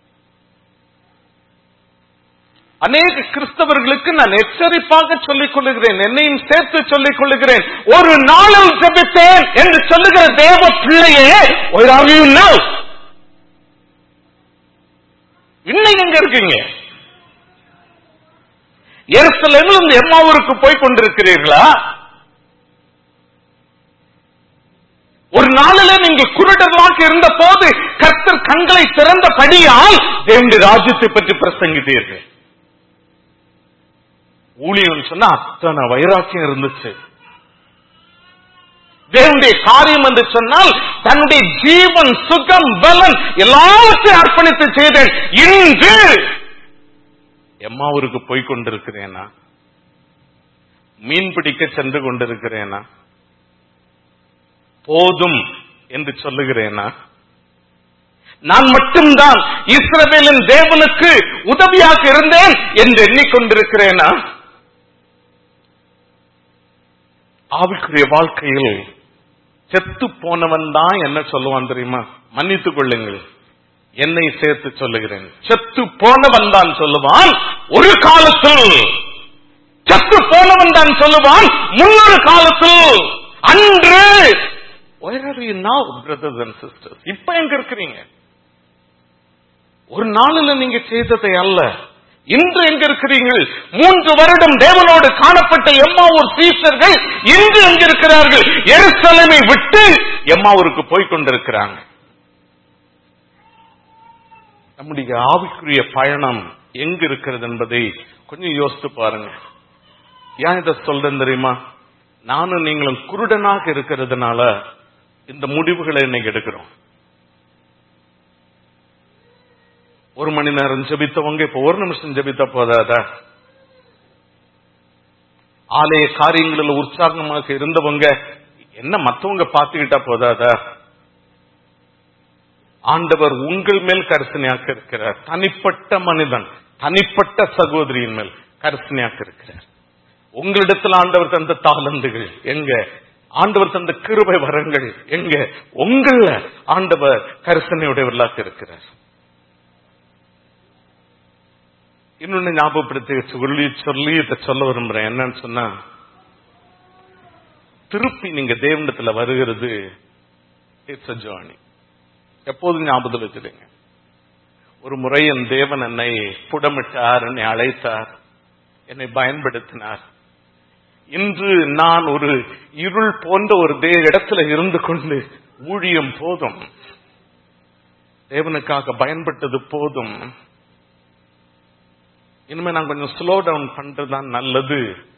[SPEAKER 1] அநேக கிறிஸ்தவர்களுக்கு நான் எச்சரிப்பாக சொல்லிக் கொள்ளுகிறேன் என்னையும் சேர்த்து சொல்லிக் கொள்ளுகிறேன் ஒரு நாளில் ஜபித்தேன் என்று சொல்லுகிற தேவ பிள்ளையே ஒரு அறிவு இன்னைக்கு எங்க இருக்கீங்க எருசலேமில் எம்மாவூருக்கு போய் கொண்டிருக்கிறீர்களா ஒரு நாளில நீங்கள் குருடர்களாக இருந்த போது கர்த்தர் கண்களை திறந்தபடியால் தேவனுடைய ராஜ்யத்தை பற்றி பிரசங்கித்தீர்கள் ஊழியம் சொன்னா அத்தனை வைராக்கியம் இருந்துச்சு தேவனுடைய காரியம் என்று சொன்னால் தன்னுடைய ஜீவன் சுகம் பலன் எல்லாவற்றையும் அர்ப்பணித்து செய்தேன் இன்று எம்மாவூருக்கு போய் கொண்டிருக்கிறேனா மீன் பிடிக்க சென்று கொண்டிருக்கிறேனா போதும் என்று சொல்லுகிறேனா நான் மட்டும்தான் இஸ்ரவேலின் தேவனுக்கு உதவியாக இருந்தேன் என்று எண்ணிக்கொண்டிருக்கிறேனா ஆவிக்குரிய வாழ்க்கையில் செத்து போனவன் தான் என்ன சொல்லுவான் தெரியுமா மன்னித்துக் கொள்ளுங்கள் என்னை சேர்த்து சொல்லுகிறேன் செத்து போனவன் தான் சொல்லுவான் ஒரு காலத்தில் செத்து போனவன் தான் சொல்லுவான் முன்னொரு காலத்தில் அன்று Where are you now, brothers and sisters? இப்ப எங்க இருக்கிறீங்க ஒரு நாளில் நீங்க செய்ததை அல்ல இன்று எங்க இருக்கிறீர்கள் மூன்று வருடம் தேவனோடு காணப்பட்ட எம்மாவூர் சீசர்கள் இன்று எங்க இருக்கிறார்கள் எருசலேமை விட்டு எம்மாவூருக்கு போய் கொண்டிருக்கிறாங்க நம்முடைய ஆவிக்குரிய பயணம் எங்க இருக்கிறது என்பதை கொஞ்சம் யோசித்து பாருங்க ஏன் இதை சொல்றேன் தெரியுமா நானும் நீங்களும் குருடனாக இருக்கிறதுனால இந்த முடிவுகளை இன்னைக்கு எடுக்கிறோம் ஒரு மணி நேரம் ஜெபித்தவங்க இப்ப ஒரு நிமிஷம் ஜெபித்த போதாதா ஆலய காரியங்களில் உற்சாகமாக இருந்தவங்க என்ன மத்தவங்க பார்த்துக்கிட்டா போதாதா ஆண்டவர் உங்கள் மேல் கரிசனையாக்க இருக்கிறார் தனிப்பட்ட மனிதன் தனிப்பட்ட சகோதரியின் மேல் கரிசனையாக்க இருக்கிறார் உங்களிடத்தில் ஆண்டவர் தந்த தாளந்துகள் எங்க ஆண்டவர் தந்த கிருபை வரங்கள் எங்க உங்கள ஆண்டவர் கரிசனையுடையவர்களாக இருக்கிறார் இன்னொன்னு ஞாபகப்படுத்தி சொல்லி சொல்லி இதை சொல்ல விரும்புறேன் என்னன்னு சொன்னா திருப்பி நீங்க தேவனத்துல வருகிறது இட்ஸ் அ ஜேர்னி எப்போதும் ஞாபகத்தில் வச்சிருங்க ஒரு முறை என் தேவன் என்னை புடமிட்டார் என்னை அழைத்தார் என்னை பயன்படுத்தினார் இன்று நான் ஒரு இருள் போன்ற ஒரு தே இடத்துல இருந்து கொண்டு ஊழியம் போதும் தேவனுக்காக பயன்பட்டது போதும் இனிமே நான் கொஞ்சம் ஸ்லோ டவுன் பண்றதுதான் நல்லது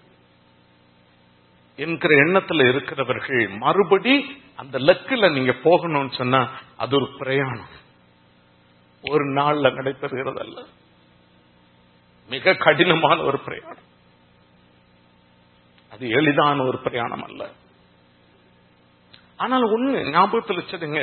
[SPEAKER 1] என்கிற எண்ணத்துல இருக்கிறவர்கள் மறுபடி அந்த லக்கில் நீங்க போகணும்னு சொன்னா அது ஒரு பிரயாணம் ஒரு நாள்ல நடைபெறுகிறதல்ல மிக கடினமான ஒரு பிரயாணம் அது எளிதான ஒரு பிரயாணம் அல்ல ஆனால் ஒண்ணு ஞாபகத்தில் வச்சதுங்க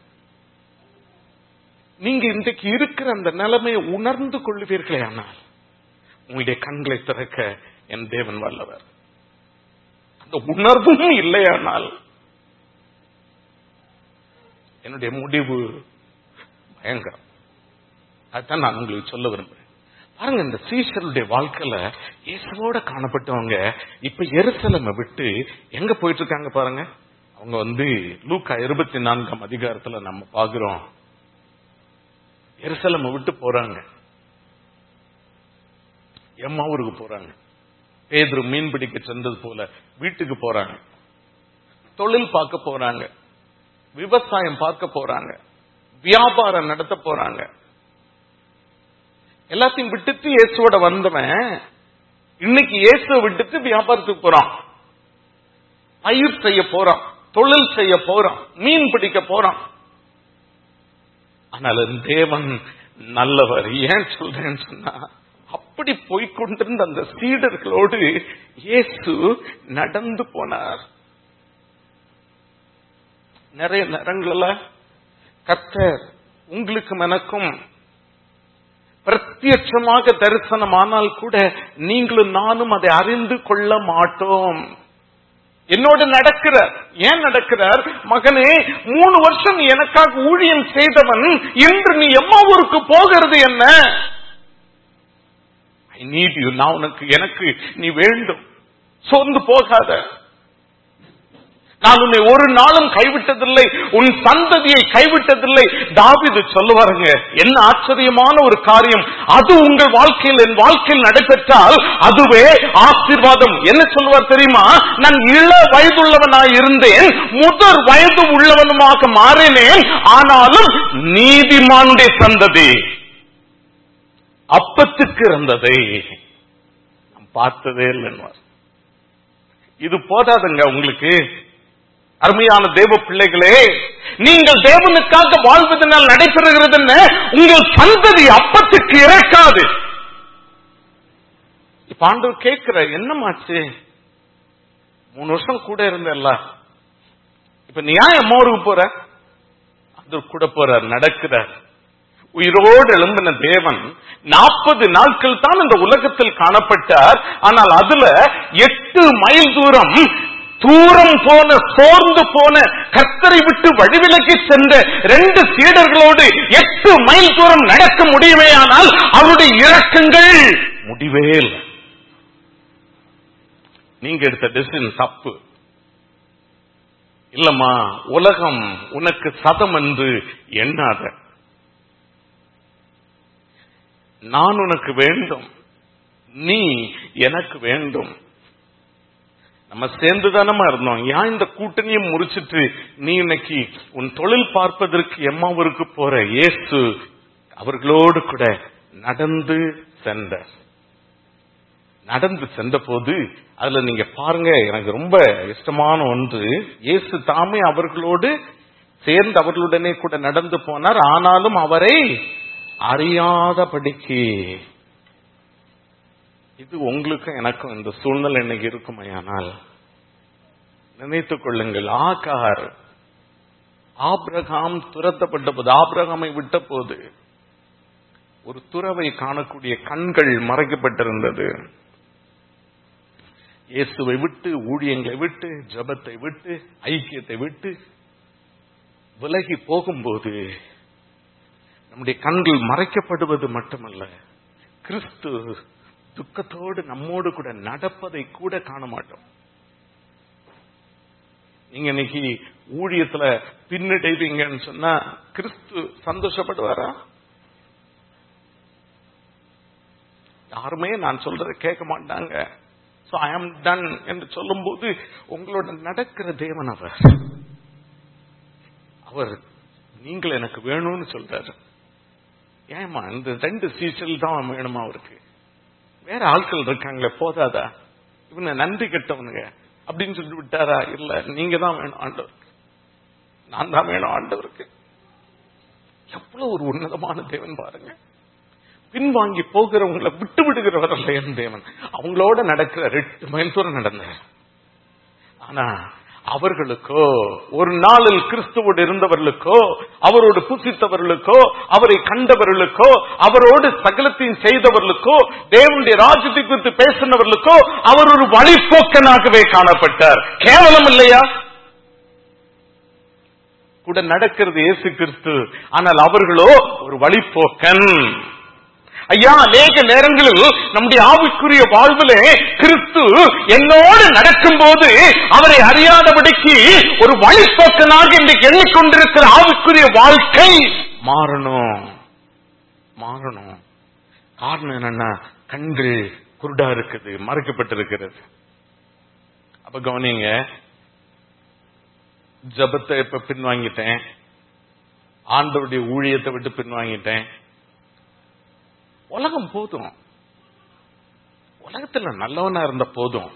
[SPEAKER 1] நீங்க இன்றைக்கு இருக்கிற அந்த நிலைமையை உணர்ந்து கொள்வீர்களே ஆனால் உங்களுடைய கண்களை திறக்க என் தேவன் வல்லவர் அந்த உணர்வும் இல்லையானால் என்னுடைய முடிவு பயங்கரம் அதுதான் நான் உங்களுக்கு சொல்ல விரும்புறேன் பாருங்க இந்த சீசருடைய வாழ்க்கையில இயேசுவோட காணப்பட்டவங்க இப்ப எருசலமை விட்டு எங்க போயிட்டு இருக்காங்க பாருங்க அவங்க வந்து லூக்கா இருபத்தி நான்காம் அதிகாரத்துல நம்ம பாக்குறோம் எருசலமை விட்டு போறாங்க எம்மாவூருக்கு போறாங்க பேதுரு மீன் பிடிக்க சென்றது போல வீட்டுக்கு போறாங்க தொழில் பார்க்க போறாங்க விவசாயம் பார்க்க போறாங்க வியாபாரம் நடத்த போறாங்க எல்லாத்தையும் விட்டுட்டு இயேசுவோட வந்தவன் இன்னைக்கு இயேசுவை விட்டுட்டு வியாபாரத்துக்கு போறான் பயிர் செய்ய போறான் தொழில் செய்ய போறான் மீன் பிடிக்க போறான் ஆனால் தேவன் நல்லவர் ஏன் சொல்றேன்னு சொன்னா அப்படி போய்கொண்டிருந்த அந்த சீடர்களோடு இயேசு நடந்து போனார் நிறைய நேரங்கள கர்த்தர் உங்களுக்கும் எனக்கும் பிரத்யட்சமாக தரிசனமானால் கூட நீங்களும் நானும் அதை அறிந்து கொள்ள மாட்டோம் என்னோடு நடக்கிறார் ஏன் நடக்கிறார் மகனே மூணு வருஷம் நீ எனக்காக ஊழியம் செய்தவன் இன்று நீ எம்மா ஊருக்கு போகிறது என்ன ஐ நீட் யூ நான் உனக்கு எனக்கு நீ வேண்டும் சோர்ந்து போகாத நான் உன்னை ஒரு நாளும் கைவிட்டதில்லை உன் சந்ததியை கைவிட்டதில்லை தாவிது சொல்லுவாருங்க என்ன ஆச்சரியமான ஒரு காரியம் அது உங்கள் வாழ்க்கையில் என் வாழ்க்கையில் நடைபெற்றால் அதுவே ஆசீர்வாதம் என்ன சொல்லுவார் தெரியுமா நான் இள வயதுள்ளவனாய் இருந்தேன் முதற் வயது உள்ளவனுமாக மாறினேன் ஆனாலும் நீதிமானுடைய சந்ததி அப்பத்துக்கு இருந்ததை நான் பார்த்ததே இல்லைன்னு இது போதாதுங்க உங்களுக்கு அருமையான தேவ பிள்ளைகளே நீங்கள் தேவனுக்காக வாழ்வதனால் நடைபெறுகிறது என்ன உங்கள் சந்ததி அப்பத்துக்கு இறக்காது இப்ப ஆண்டவர் கேட்கிற என்னமாச்சு மூணு வருஷம் கூட இருந்தல்ல இப்ப நீ ஏன் அம்மா ஊருக்கு போற அது கூட போறார் நடக்கிறார் உயிரோடு எழும்பின தேவன் நாற்பது நாட்கள் தான் இந்த உலகத்தில் காணப்பட்டார் ஆனால் அதுல எட்டு மைல் தூரம் தூரம் போன சோர்ந்து போன கத்தரை விட்டு வழிவிலக்கி சென்ற ரெண்டு சீடர்களோடு எட்டு மைல் தூரம் நடக்க முடியுமே ஆனால் அவருடைய இறக்கங்கள் முடிவே இல்லை நீங்க எடுத்த டெசிஷன் தப்பு இல்லம்மா உலகம் உனக்கு சதம் என்று எண்ணாத நான் உனக்கு வேண்டும் நீ எனக்கு வேண்டும் நம்ம சேர்ந்து தானமா இருந்தோம் ஏன் இந்த கூட்டணியை முறிச்சிட்டு நீ இன்னைக்கு உன் தொழில் பார்ப்பதற்கு எம்மாவூருக்கு போற இயேசு அவர்களோடு கூட நடந்து சென்ற நடந்து சென்ற போது அதுல நீங்க பாருங்க எனக்கு ரொம்ப இஷ்டமான ஒன்று இயேசு தாமே அவர்களோடு சேர்ந்து அவர்களுடனே கூட நடந்து போனார் ஆனாலும் அவரை அறியாதபடிக்கு இது உங்களுக்கும் எனக்கும் இந்த சூழ்நிலை இன்னைக்கு இருக்குமையானால் நினைத்துக் கொள்ளுங்கள் ஆகார் ஆபிரகாம் துரத்தப்பட்ட போது ஆபிரகாமை விட்ட போது ஒரு துறவை காணக்கூடிய கண்கள் மறைக்கப்பட்டிருந்தது இயேசுவை விட்டு ஊழியங்களை விட்டு ஜபத்தை விட்டு ஐக்கியத்தை விட்டு விலகி போகும்போது நம்முடைய கண்கள் மறைக்கப்படுவது மட்டுமல்ல கிறிஸ்து துக்கத்தோடு நம்மோடு கூட நடப்பதை கூட காண மாட்டோம் நீங்க இன்னைக்கு ஊழியத்துல பின்னடைவீங்கன்னு சொன்னா கிறிஸ்து சந்தோஷப்படுவாரா யாருமே நான் சொல்றதை கேட்க மாட்டாங்க சோ ஐ ஆம் டன் என்று சொல்லும்போது உங்களோட நடக்கிற தேவன் அவர் அவர் நீங்கள் எனக்கு வேணும்னு சொல்றாரு ஏமா இந்த ரெண்டு சீசல் தான் வேணுமா அவருக்கு வேற ஆட்கள் இருக்காங்களே போதாதா இவனை நன்றி கெட்டவனுங்க அப்படின்னு சொல்லிட்டு விட்டாரா இல்ல நீங்க தான் வேணும் ஆண்டவருக்கு நான் தான் வேணும் ஆண்டவருக்கு எவ்வளவு ஒரு உன்னதமான தேவன் பாருங்க பின்வாங்கி போகிறவங்களை விட்டு விடுகிறவர் அல்ல என் தேவன் அவங்களோட நடக்கிற ரெண்டு மைல் தூரம் நடந்த ஆனா அவர்களுக்கோ ஒரு நாளில் கிறிஸ்துவோடு இருந்தவர்களுக்கோ அவரோடு புசித்தவர்களுக்கோ அவரை கண்டவர்களுக்கோ அவரோடு சகலத்தையும் செய்தவர்களுக்கோ தேவனுடைய ராஜ்யத்தை குறித்து பேசினவர்களுக்கோ அவர் ஒரு வழிபோக்கனாகவே காணப்பட்டார் கேவலம் இல்லையா கூட நடக்கிறது இயேசு கிறிஸ்து ஆனால் அவர்களோ ஒரு வழிபோக்கன் ஐயா அநேக நேரங்களில் நம்முடைய ஆவிக்குரிய வாழ்விலே கிறிஸ்து என்னோடு நடக்கும்போது அவரை அறியாதபடிக்கு ஒரு வழிபோக்கனாக இன்றைக்கு எண்ணிக்கொண்டிருக்கிற ஆவிக்குரிய வாழ்க்கை மாறணும் மாறணும் காரணம் என்னன்னா கண்கள் குருடா இருக்குது மறைக்கப்பட்டிருக்கிறது அப்ப கவனிங்க ஜபத்தை இப்ப பின்வாங்கிட்டேன் ஆண்டவருடைய ஊழியத்தை விட்டு பின்வாங்கிட்டேன் உலகம் போதும் உலகத்துல நல்லவனா இருந்த போதும்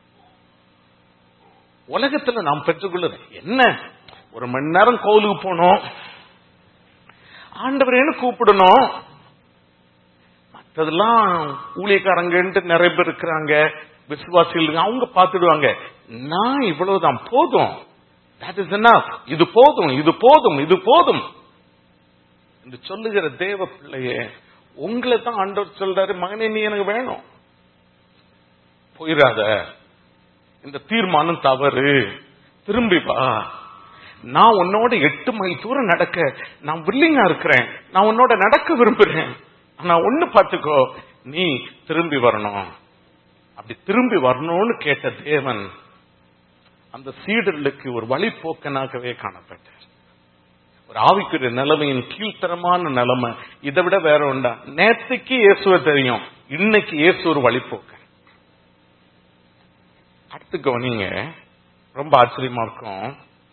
[SPEAKER 1] உலகத்துல நாம் பெற்றுக்கொள்ள என்ன ஒரு மணி நேரம் கோவிலுக்கு போனோம் ஆண்டவரேன்னு கூப்பிடணும் மற்றதெல்லாம் ஊழியக்காரங்கன்ட்டு நிறைய பேர் இருக்கிறாங்க விசுவாசிகள் அவங்க பார்த்துடுவாங்க நான் இவ்வளவுதான் போதும் தட் இஸ் enough இது போதும் இது போதும் இது போதும் என்று சொல்லுகிற தேவ பிள்ளையே உங்களை தான் ஆண்டவர் சொல்றாரு மகனே நீ எனக்கு வேணும் போயிடாத இந்த தீர்மானம் தவறு திரும்பி வா நான் உன்னோட எட்டு மைல் தூரம் நடக்க நான் வில்லிங்கா இருக்கிறேன் நான் உன்னோட நடக்க விரும்புறேன் ஆனா ஒண்ணு பாத்துக்கோ நீ திரும்பி வரணும் அப்படி திரும்பி வரணும்னு கேட்ட தேவன் அந்த சீடர்களுக்கு ஒரு வழிபோக்கனாகவே காணப்பட்டார் ஒரு ஆவிக்குரிய நிலைமையின் கீழ்த்தரமான நிலைமை இதை விட வேற உண்டா நேற்றுக்கு இயேசுவை தெரியும் இன்னைக்கு இயேசு ஒரு வழிபோக்க அடுத்து கவனிங்க ரொம்ப ஆச்சரியமா இருக்கும்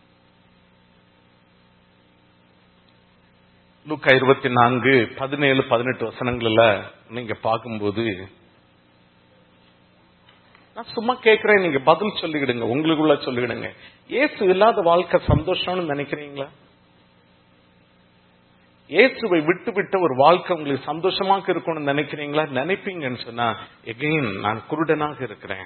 [SPEAKER 1] லூக்கா இருபத்தி நான்கு பதினேழு பதினெட்டு வசனங்கள்ல நீங்க பார்க்கும்போது நான் சும்மா கேட்கிறேன் நீங்க பதில் சொல்லிக்கிடுங்க உங்களுக்குள்ள சொல்லிக்கிடுங்க ஏசு இல்லாத வாழ்க்கை சந்தோஷம்னு நினைக்கிறீங்களா இயேசுவை விட்டு விட்ட ஒரு வாழ்க்கை உங்களுக்கு சந்தோஷமாக இருக்கணும்னு நினைக்கிறீங்களா நினைப்பீங்கன்னு சொன்னா எகைன் நான் குருடனாக இருக்கிறேன்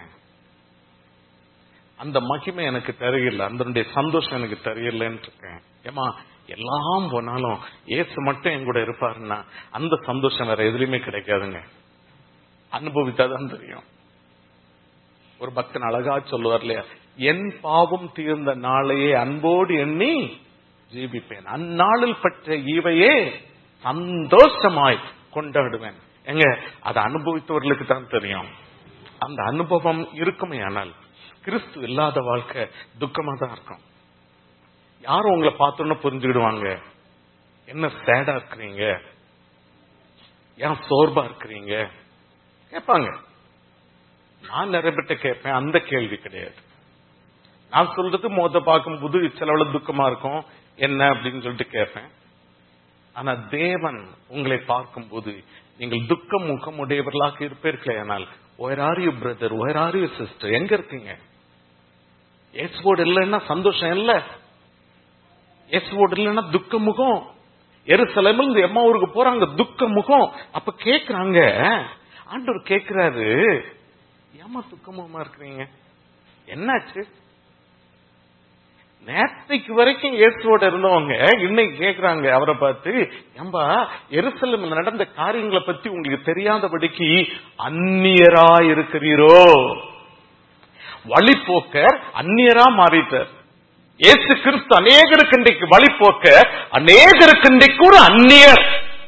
[SPEAKER 1] அந்த மகிமை எனக்கு தெரியல அதனுடைய சந்தோஷம் எனக்கு தெரியலன்னு இருக்கேன் ஏமா எல்லாம் போனாலும் ஏசு மட்டும் என் கூட இருப்பாருன்னா அந்த சந்தோஷம் வேற எதுலயுமே கிடைக்காதுங்க அனுபவித்தாதான் தெரியும் ஒரு பக்தன் அழகா சொல்லுவார் இல்லையா என் பாவம் தீர்ந்த நாளையே அன்போடு எண்ணி ஜீவிப்பேன் அந்நாளில் பற்ற ஈவையே சந்தோஷமாய் கொண்டாடுவேன் எங்க அதை அனுபவித்தவர்களுக்கு தான் தெரியும் அந்த அனுபவம் இருக்குமே ஆனால் கிறிஸ்து இல்லாத வாழ்க்கை துக்கமா தான் இருக்கும் யாரும் உங்களை பார்த்தோன்னு புரிஞ்சுக்கிடுவாங்க என்ன சேடா இருக்கிறீங்க ஏன் சோர்பா இருக்கிறீங்க கேட்பாங்க நான் நிறைய பேர்ட்ட கேட்பேன் அந்த கேள்வி கிடையாது நான் சொல்றது மோத பார்க்கும்போது சிலவள துக்கமா இருக்கும் என்ன அப்படின்னு சொல்லிட்டு கேட்பேன் ஆனா தேவன் உங்களை பார்க்கும்போது நீங்கள் துக்கம் முகம் உடையவர்களாக இருப்பீர்களே ஆனால் where are you brother where are you sister எங்க இருக்கீங்க எஸ் போர்டு இல்லைன்னா சந்தோஷம் இல்ல எஸ் போர்டு இல்லைன்னா துக்க முகம் எருசலேமில் இந்த எம்மா ஊருக்கு போறாங்க துக்க முகம் அப்ப கேக்குறாங்க ஆண்டவர் கேக்குறாரு ஏமா துக்கமுகமா இருக்கிறீங்க என்னாச்சு நேற்றைக்கு வரைக்கும் இயேசுவோட இருந்தவங்க இன்னைக்கு கேக்குறாங்க அவரை பார்த்து ஏம்பா எருசலம் நடந்த காரியங்களை பத்தி உங்களுக்கு தெரியாதபடிக்கு அந்நியரா இருக்கிறீரோ வழிபோக்கர் அந்நியரா மாறிட்டார் இயேசு கிறிஸ்து அநேகருக்கு இன்றைக்கு வழிபோக்க அநேகருக்கு இன்றைக்கு ஒரு அந்நியர்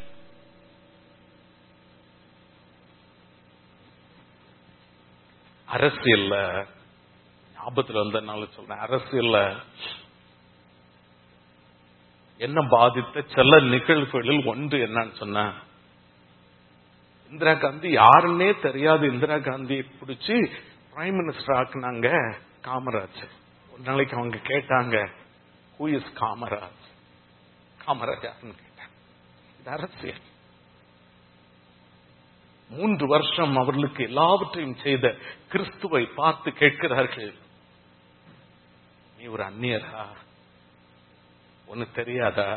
[SPEAKER 1] அரசியல்ல ஞாபகத்துல வந்ததுனால சொல்றேன் அரசியல்ல என்ன பாதித்த சில நிகழ்வுகளில் ஒன்று என்னன்னு சொன்ன இந்திரா காந்தி யாருன்னே தெரியாது இந்திரா காந்தியை பிடிச்சி பிரைம் மினிஸ்டர் ஆக்குனாங்க காமராஜ் ஒரு நாளைக்கு அவங்க கேட்டாங்க ஹூ இஸ் காமராஜ் காமராஜ் யாருன்னு கேட்டாங்க இது அரசியல் மூன்று வருஷம் அவர்களுக்கு எல்லாவற்றையும் செய்த கிறிஸ்துவை பார்த்து கேட்கிறார்கள் நீ ஒரு அந்நியரா உனக்கு தெரியாதா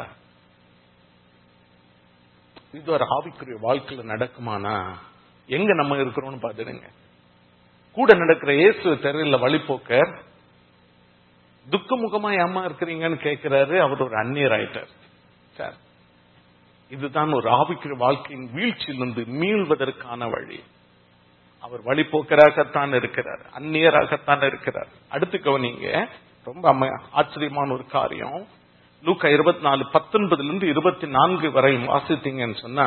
[SPEAKER 1] இது ஒரு ஆவிக்குரிய வாழ்க்கையில நடக்குமானா எங்க நம்ம இருக்கிறோம்னு பாத்துடுங்க கூட நடக்கிற இயேசு தெருவில் வழிபோக்கர் துக்கமுகமா ஏமா இருக்கிறீங்கன்னு கேட்கிறாரு அவர் ஒரு அந்நியர் ஆயிட்டார் சார் இதுதான் ஒரு ஆவிக்குரிய வாழ்க்கையின் வீழ்ச்சியிலிருந்து மீள்வதற்கான வழி அவர் வழிபோக்கராகத்தான் இருக்கிறார் அந்நியராகத்தான் இருக்கிறார் அடுத்து கவனிங்க ரொம்ப அம்ம- ஆச்சரியமான ஒரு காரியம் லூக்கா இருபத்தி நாலு பத்தொன்பதுல இருந்து இருபத்தி நான்கு வரை வாசித்தீங்கன்னு சொன்னா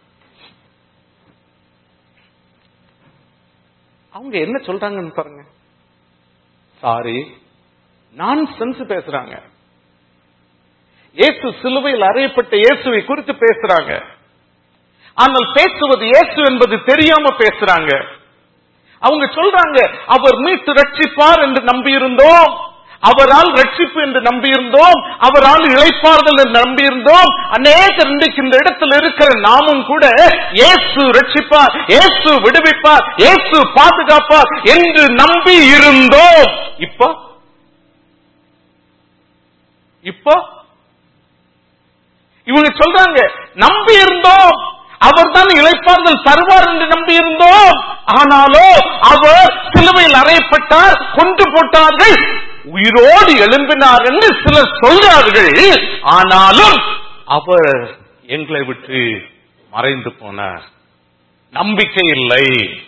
[SPEAKER 1] அவங்க என்ன சொல்றாங்கன்னு பாருங்க சாரி நான் சென்ஸ் பேசுறாங்க இயேசு சிலுவையில் அறையப்பட்ட இயேசுவை குறித்து பேசுறாங்க ஆனால் பேசுவது இயேசு என்பது தெரியாம பேசுறாங்க அவங்க சொல்றாங்க அவர் மீட்டு ரட்சிப்பார் என்று நம்பியிருந்தோம் அவரால் ரட்சிப்பு என்று நம்பியிருந்தோம் அவரால் இழைப்பார்கள் என்று நம்பியிருந்தோம் அநேகர் இன்றைக்கு இந்த இடத்தில் இருக்கிற நாமும் கூட இயேசு ரட்சிப்பார் இயேசு விடுவிப்பார் இயேசு பாதுகாப்பார் என்று நம்பி இருந்தோம் இப்போ இப்போ இவங்க சொல்றாங்க நம்பி இருந்தோம் அவர் தான் இழைப்பார்கள் தருவார் என்று நம்பி இருந்தோம் ஆனாலோ அவர் சிலுவையில் அறையப்பட்டார் கொண்டு போட்டார்கள் உயிரோடு எழும்பினார் என்று சிலர் சொல்றார்கள் ஆனாலும் அவர் எங்களை விட்டு மறைந்து போனார் நம்பிக்கை இல்லை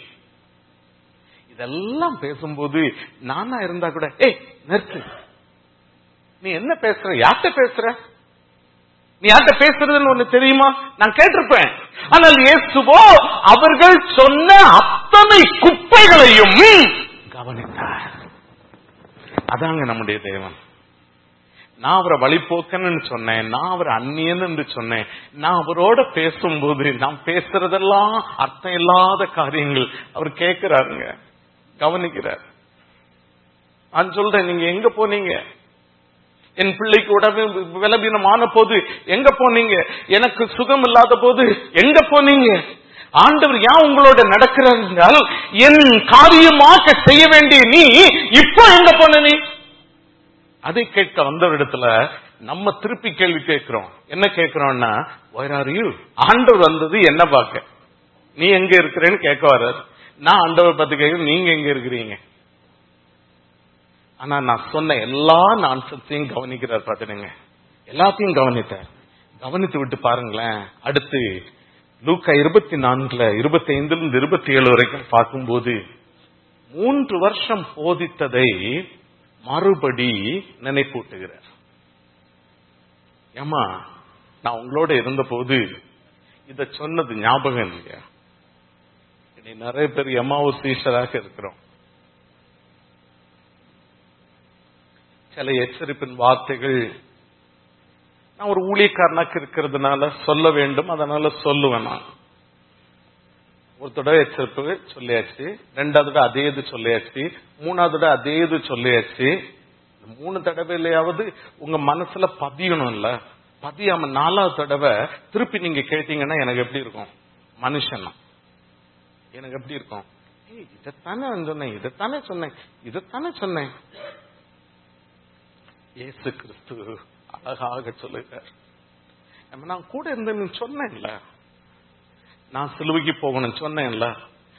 [SPEAKER 1] இதெல்லாம் பேசும்போது நானா இருந்தா கூட ஏய் நிறுத்து நீ என்ன பேசுற யார்கிட்ட பேசுற நீ யார்கிட்ட பேசுறதுன்னு ஒண்ணு தெரியுமா நான் கேட்டிருப்பேன் ஆனால் இயேசுவோ அவர்கள் சொன்ன அத்தனை குப்பைகளையும் கவனித்தார் அதாங்க நம்முடைய தேவன் நான் அவரை வழிபோக்கன்னு சொன்னேன் நான் அவர் அந்நியன் என்று சொன்னேன் நான் அவரோட பேசும்போது நான் பேசுறதெல்லாம் அர்த்தம் இல்லாத காரியங்கள் அவர் கேட்கிறாருங்க கவனிக்கிறார் நான் சொல்றேன் நீங்க எங்க போனீங்க என் பிள்ளைக்கு உடம்பு விலபீனமான போது எங்க போனீங்க எனக்கு சுகம் இல்லாத போது எங்க போனீங்க ஆண்டவர் ஏன் உங்களோட நடக்கிறார் என்றால் என் காரியமாக செய்ய வேண்டிய நீ இப்போ எங்க போன நீ அதை கேட்க வந்தவரிடத்துல நம்ம திருப்பி கேள்வி கேட்கிறோம் என்ன கேட்கிறோம்னா where are you ஆண்டவர் வந்தது என்ன பார்க்க நீ எங்க இருக்கிறேன்னு கேட்க வர்றாரு நான் ஆண்டவர் பார்த்து கேட்க நீங்க எங்க இருக்கிறீங்க ஆனா நான் சொன்ன எல்லா நான்சத்தையும் கவனிக்கிறார் பாத்துடுங்க எல்லாத்தையும் கவனித்தார் கவனித்து விட்டு பாருங்களேன் அடுத்து லூக்கா இருபத்தி நான்குல இருபத்தி ஐந்துல இருந்து இருபத்தி ஏழு வரைக்கும் பார்க்கும்போது மூன்று வருஷம் போதித்ததை மறுபடி நினைப்பூட்டுகிறார் ஏமா நான் உங்களோட இருந்தபோது இத சொன்னது ஞாபகம் இல்லையா இன்னைக்கு நிறைய பேர் எம்மாவோ சீஷராக இருக்கிறோம் சில எச்சரிப்பின் வார்த்தைகள் நான் ஒரு ஊழியக்காரனாக்கு இருக்கிறதுனால சொல்ல வேண்டும் அதனால சொல்லுவேன் நான் ஒரு தடவை எச்சரிப்பு சொல்லியாச்சு ரெண்டாவது தடவை அதே இது சொல்லியாச்சு மூணாவது தடவை அதே இது சொல்லியாச்சு இந்த மூணு தடவையிலையாவது உங்க மனசுல பதியணும் இல்ல பதியாம நாலாவது தடவை திருப்பி நீங்க கேட்டீங்கன்னா எனக்கு எப்படி இருக்கும் மனுஷன் எனக்கு எப்படி இருக்கும் ஏய் இதைத்தானே சொன்னேன் இதைத்தானே சொன்னேன் இதைத்தானே சொன்னேன் இயேசு கிறிஸ்து அழகாக சொல்லுகிறார் நம்ம நான் கூட இருந்தேன்னு சொன்னேன்ல நான் சிலுவைக்கு போகணும் சொன்னேன்ல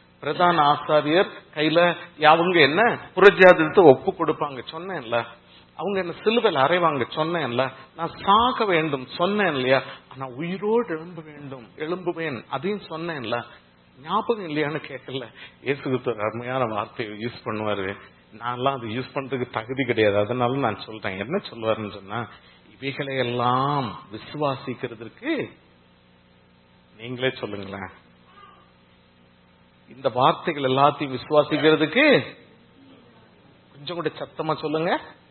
[SPEAKER 1] பிரதான ஆசாரியர் கையில அவங்க என்ன புரஜாதிரத்தை ஒப்பு கொடுப்பாங்க சொன்னேன்ல அவங்க என்ன சிலுவையில் அறைவாங்க சொன்னேன்ல நான் சாக வேண்டும் சொன்னேன் இல்லையா ஆனா உயிரோடு எழும்ப வேண்டும் எழும்புவேன் அதையும் சொன்னேன்ல ஞாபகம் இல்லையான்னு கேட்கல இயேசுக்கு ஒரு அருமையான வார்த்தையை யூஸ் பண்ணுவாரு நான்லாம் அது யூஸ் பண்றதுக்கு தகுதி கிடையாது அதனால நான் சொல்றேன் என்ன சொல்லுவாருன்னு சொன்னா இவைகளை எல்லாம் விசுவாசிக்கிறதுக்கு நீங்களே சொல்லுங்களேன் இந்த வார்த்தைகள் எல்லாத்தையும் விசுவாசிக்கிறதுக்கு கொஞ்சம் கூட சத்தமா சொல்லுங்க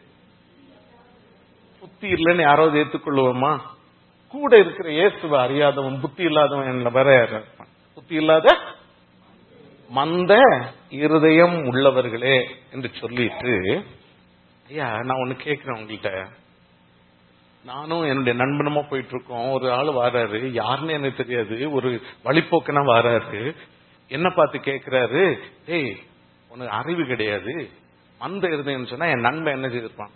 [SPEAKER 1] புத்தி இல்லைன்னு யாராவது ஏத்துக்கொள்ளுவோமா கூட இருக்கிற இயேசுவை அறியாதவன் புத்தி இல்லாதவன் என்ன வேற யாரா இருப்பான் புத்தி இல்லாத மந்த இருதயம் உள்ளவர்களே என்று சொல்லிட்டு ஐயா நான் ஒண்ணு கேட்கிறேன் உங்கள்கிட்ட நானும் என்னுடைய நண்பனமா போயிட்டு இருக்கோம் ஒரு ஆள் வராரு யாருன்னு எனக்கு தெரியாது ஒரு வழிப்போக்கனா வராரு என்ன பார்த்து கேட்கிறாரு டேய் உனக்கு அறிவு கிடையாது மந்த இருதயம் சொன்னா என் நண்பன் என்ன செய்திருப்பான்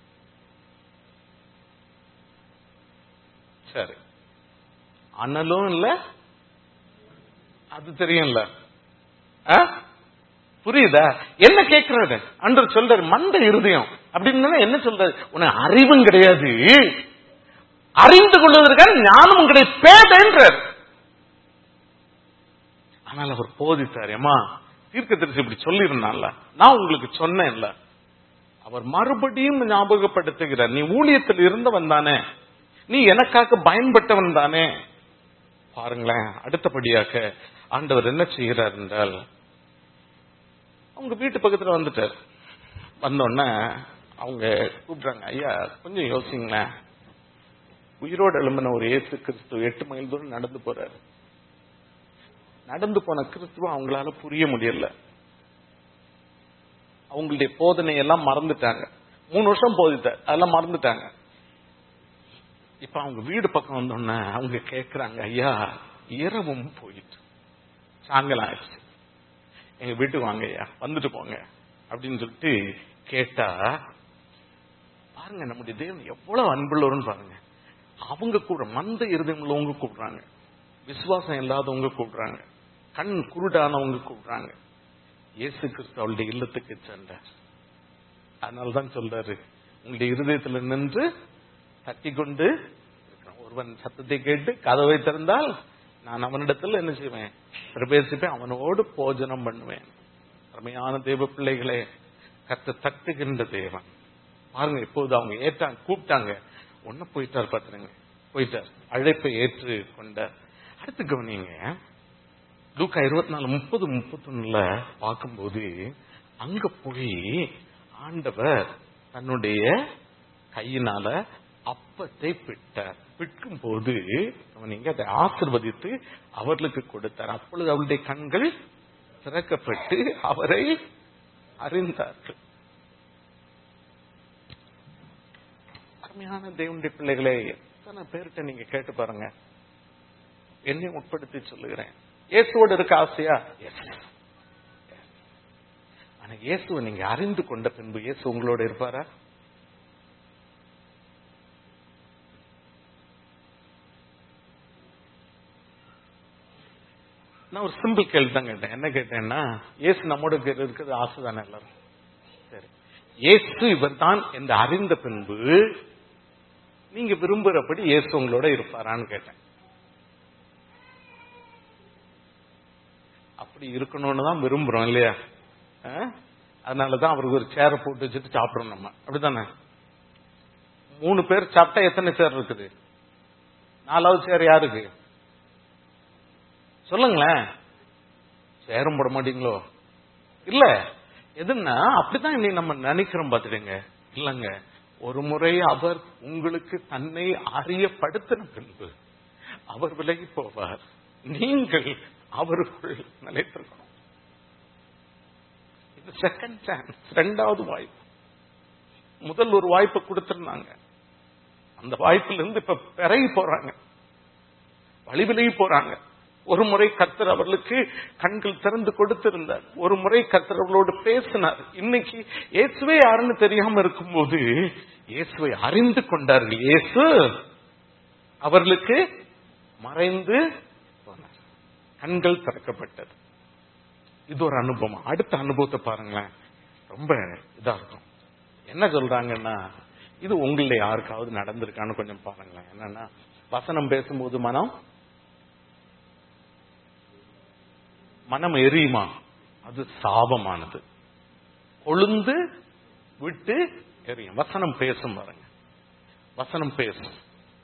[SPEAKER 1] சரி அனலும் இல்ல அது தெரியும்ல ஆ? புரியுதா என்ன கேட்கிறாரு அன்று சொல்றாரு மந்த இருதயம் அப்படின்னு என்ன சொல்றாரு உனக்கு அறிவும் கிடையாது அறிந்து கொள்வதற்கான ஞானமும் கிடையாது பேதைன்றார் ஆனால் அவர் போதித்தார் ஏமா தீர்க்க தரிசி இப்படி சொல்லியிருந்தான்ல நான் உங்களுக்கு சொன்னேன்ல அவர் மறுபடியும் ஞாபகப்படுத்துகிறார் நீ ஊழியத்தில் இருந்தவன் தானே நீ எனக்காக பயன்பட்டவன் தானே பாருங்களேன் அடுத்தபடியாக ஆண்டவர் என்ன செய்கிறார் என்றால் அவங்க வீட்டு பக்கத்துல வந்துட்டார் வந்தோடனே அவங்க கூப்பிடுறாங்க ஐயா கொஞ்சம் யோசிங்களேன் உயிரோடு எழும்பின ஒரு ஏசு கிறிஸ்து எட்டு மைல் தூரம் நடந்து போறாரு நடந்து போன கிறிஸ்துவ அவங்களால புரிய முடியல அவங்களுடைய போதனை எல்லாம் மறந்துட்டாங்க மூணு வருஷம் போதித்தார் அதெல்லாம் மறந்துட்டாங்க இப்ப அவங்க வீடு பக்கம் வந்தோடனே அவங்க கேக்குறாங்க ஐயா இரவும் போயிட்டு சாயங்காலம் ஆயிடுச்சு எங்க வீட்டுக்கு வாங்க ஐயா வந்துட்டு போங்க அப்படின்னு சொல்லிட்டு கேட்டா பாருங்க நம்முடைய தேவன் எவ்வளவு அன்புள்ளவர்னு பாருங்க அவங்க கூட மந்த இருதயம் உள்ளவங்க கூப்பிடுறாங்க விசுவாசம் இல்லாதவங்க கூப்பிடுறாங்க கண் குருடானவங்க கூப்பிடுறாங்க இயேசு கிறிஸ்து அவளுடைய இல்லத்துக்கு சென்றார் அதனாலதான் சொல்றாரு உங்களுடைய இருதயத்துல நின்று தட்டி கொண்டு இருக்கிறான். ஒருவன் சத்தத்தை கேட்டு கதவை திறந்தால் நான் அவனிடத்தில் என்ன செய்வேன் பிரவேசிப்பேன் அவனோடு போஜனம் பண்ணுவேன் அருமையான தேவ பிள்ளைகளே கத்த தட்டுகின்ற தேவன் பாருங்க இப்போது அவங்க ஏற்றாங்க கூப்பிட்டாங்க ஒன்னு போயிட்டார் பாத்துருங்க போயிட்டார் அழைப்பை ஏற்று கொண்டார் அடுத்து கவனிங்க லூக்கா இருபத்தி நாலு முப்பது முப்பத்தொன்னுல பார்க்கும்போது அங்க போய் ஆண்டவர் தன்னுடைய கையினால அப்பத்தை பிட்டார் பிட்கும் போது நீங்க அதை ஆசிர்வதித்து அவர்களுக்கு கொடுத்தார் அப்பொழுது அவருடைய கண்கள் திறக்கப்பட்டு அவரை அறிந்தார்கள் அருமையான தேவனுடைய பிள்ளைகளே எத்தனை பேர்கிட்ட நீங்க கேட்டு பாருங்க என்னையும் உட்படுத்தி சொல்லுகிறேன் இயேசுவோடு இருக்க ஆசையா Yes. Yes. ஆனா இயேசுவை நீங்க அறிந்து கொண்ட பின்பு இயேசு உங்களோட இருப்பாரா நான் ஒரு சிம்பிள் கேள்வி தான் கேட்டேன் என்ன கேட்டேன்னா இயேசு நம்மோட இருக்கிறது ஆசை தானே எல்லாரும் சரி இயேசு இவர் தான் என்று அறிந்த பின்பு நீங்க விரும்புறபடி இயேசு உங்களோட இருப்பாரான்னு கேட்டேன் அப்படி இருக்கணும்னு தான் விரும்புறோம் இல்லையா ஆ? அதனாலதான் அவருக்கு ஒரு சேரை போட்டு வச்சுட்டு சாப்பிடுறோம் நம்ம அப்படித்தானே மூணு பேர் சாப்பிட்டா எத்தனை சேர் இருக்குது நாலாவது சேர் யாருக்கு சொல்லுங்களேன் சேரும் போட மாட்டீங்களோ இல்ல எதுன்னா அப்படிதான் இன்னைக்கு நம்ம நினைக்கிறோம் பாத்துடுங்க இல்லங்க ஒரு முறை அவர் உங்களுக்கு தன்னை அறியப்படுத்தின பின்பு அவர் விலகி போவார் நீங்கள் அவருக்குள் நிலைத்திருக்கணும் இது செகண்ட் சான்ஸ் ரெண்டாவது வாய்ப்பு முதல் ஒரு வாய்ப்பை கொடுத்திருந்தாங்க அந்த வாய்ப்புல இருந்து இப்ப பிறகி போறாங்க வழி விலகி போறாங்க ஒரு முறை கர்த்தர் அவர்களுக்கு கண்கள் திறந்து கொடுத்திருந்தார் ஒரு முறை கர்த்தர் அவர்களோடு பேசினார் இன்னைக்கு இயேசுவே யாருன்னு தெரியாம இருக்கும்போது இயேசுவை அறிந்து கொண்டார்கள் இயேசு அவர்களுக்கு மறைந்து போனார் கண்கள் திறக்கப்பட்டது இது ஒரு அனுபவம் அடுத்த அனுபவத்தை பாருங்களேன் ரொம்ப இதா இருக்கும் என்ன சொல்றாங்கன்னா இது உங்களில் யாருக்காவது நடந்திருக்கான்னு கொஞ்சம் பாருங்களேன் என்னன்னா வசனம் பேசும்போது மனம் மனம் எரியுமா அது சாபமானது கொழுந்து விட்டு எரியும் வசனம் பேசும் பாருங்க வசனம் பேசும்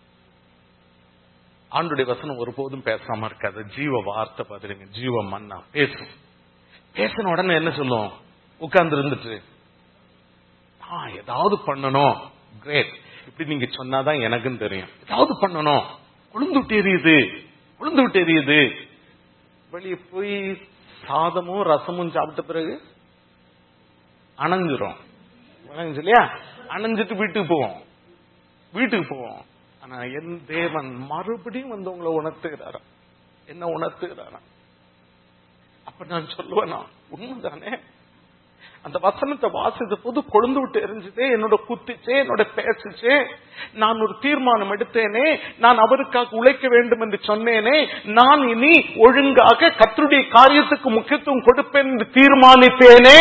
[SPEAKER 1] ஆண்டுடைய வசனம் ஒருபோதும் பேசாம இருக்காது ஜீவ வார்த்தை பாத்துருங்க ஜீவ மன்னா பேசும் பேசின உடனே என்ன சொல்லும் உட்கார்ந்து இருந்துட்டு ஆ ஏதாவது பண்ணணும் கிரேட் இப்படி நீங்க சொன்னாதான் எனக்கும் தெரியும் ஏதாவது பண்ணணும் கொழுந்து விட்டு எரியுது கொழுந்து விட்டு எரியுது வெளியே போய் சாதமும் ரசமும் சாப்பிட்ட பிறகு அணைஞ்சிரும் அணைஞ்சு இல்லையா அணைஞ்சிட்டு வீட்டுக்கு போவோம் வீட்டுக்கு போவோம் ஆனா என் தேவன் மறுபடியும் வந்து உங்களை உணர்த்துகிறாரா என்ன உணர்த்துகிறாரா அப்ப நான் சொல்லுவேனா உண்மைதானே அந்த வசனத்தை வாசித்த போது கொழுந்து விட்டு எரிஞ்சுதே என்னோட குத்திச்சே என்னோட பேசுச்சே நான் ஒரு தீர்மானம் எடுத்தேனே நான் அவருக்காக உழைக்க வேண்டும் என்று சொன்னேனே நான் இனி ஒழுங்காக கத்தருடைய காரியத்துக்கு முக்கியத்துவம் கொடுப்பேன் என்று தீர்மானித்தேனே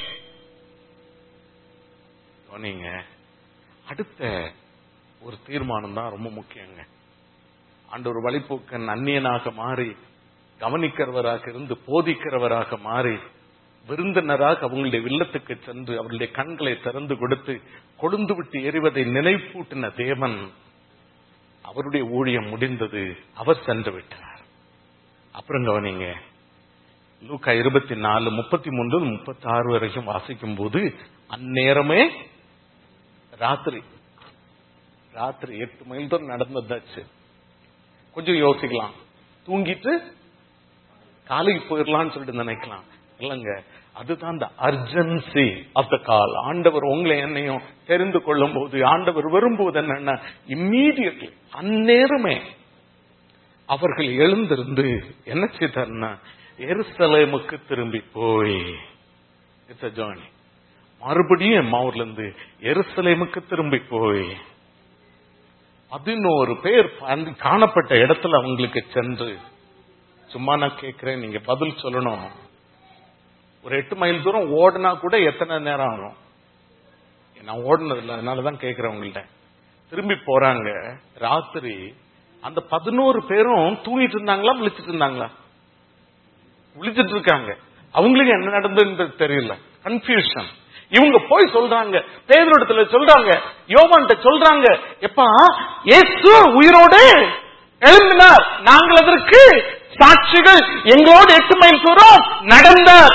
[SPEAKER 1] நீங்க அடுத்த ஒரு தீர்மானம் தான் ரொம்ப முக்கியங்க ஆண்டு ஒரு வழிபோக்கன் அந்நியனாக மாறி கவனிக்கிறவராக இருந்து போதிக்கிறவராக மாறி விருந்தினராக அவங்களுடைய வில்லத்துக்கு சென்று அவருடைய கண்களை திறந்து கொடுத்து கொழுந்து விட்டு எறிவதை நினைப்பூட்டின தேவன் அவருடைய ஊழியம் முடிந்தது அவர் சென்று விட்டார் அப்புறம் கவனிங்க லூக்கா இருபத்தி நாலு முப்பத்தி மூன்று முப்பத்தி ஆறு வரைக்கும் வாசிக்கும் போது அந்நேரமே ராத்திரி ராத்திரி எட்டு மைல் தூரம் நடந்ததாச்சு கொஞ்சம் யோசிக்கலாம் தூங்கிட்டு காலைக்கு போயிடலாம்னு சொல்லிட்டு நினைக்கலாம் இல்லைங்க அதுதான் இந்த அர்ஜென்சி ஆஃப் த கால் ஆண்டவர் உங்களை என்னையும் தெரிந்து கொள்ளும் போது ஆண்டவர் வரும்போது என்னன்னா இம்மீடியட்லி அந்நேரமே அவர்கள் எழுந்திருந்து என்ன செய்தார்னா எருசலேமுக்கு திரும்பி போய் இட்ஸ் அ ஜேர்னி மறுபடியும் எம்மாவூர்ல இருந்து எருசலேமுக்கு திரும்பி போய் பதினோரு பேர் அந்த காணப்பட்ட இடத்துல அவங்களுக்கு சென்று சும்மா நான் கேட்கிறேன் நீங்க பதில் சொல்லணும் ஒரு எட்டு மைல் தூரம் ஓடினா கூட எத்தனை நேரம் ஆகும் நான் ஓடினது இல்லை அதனாலதான் கேட்கிறேன் உங்கள்ட்ட திரும்பி போறாங்க ராத்திரி அந்த பதினோரு பேரும் தூங்கிட்டு இருந்தாங்களா விழிச்சிட்டு இருந்தாங்களா விழிச்சிட்டு இருக்காங்க அவங்களுக்கு என்ன நடந்ததுன்றது தெரியல கன்ஃபியூஷன் இவங்க போய் சொல்றாங்க பேதரிடத்துல சொல்றாங்க யோவான்ட்ட சொல்றாங்க எப்பா இயேசு உயிரோடு எழும்பினார் நாங்கள் அதற்கு சாட்சிகள் எங்களோடு எட்டு மைல் தூரம் நடந்தார்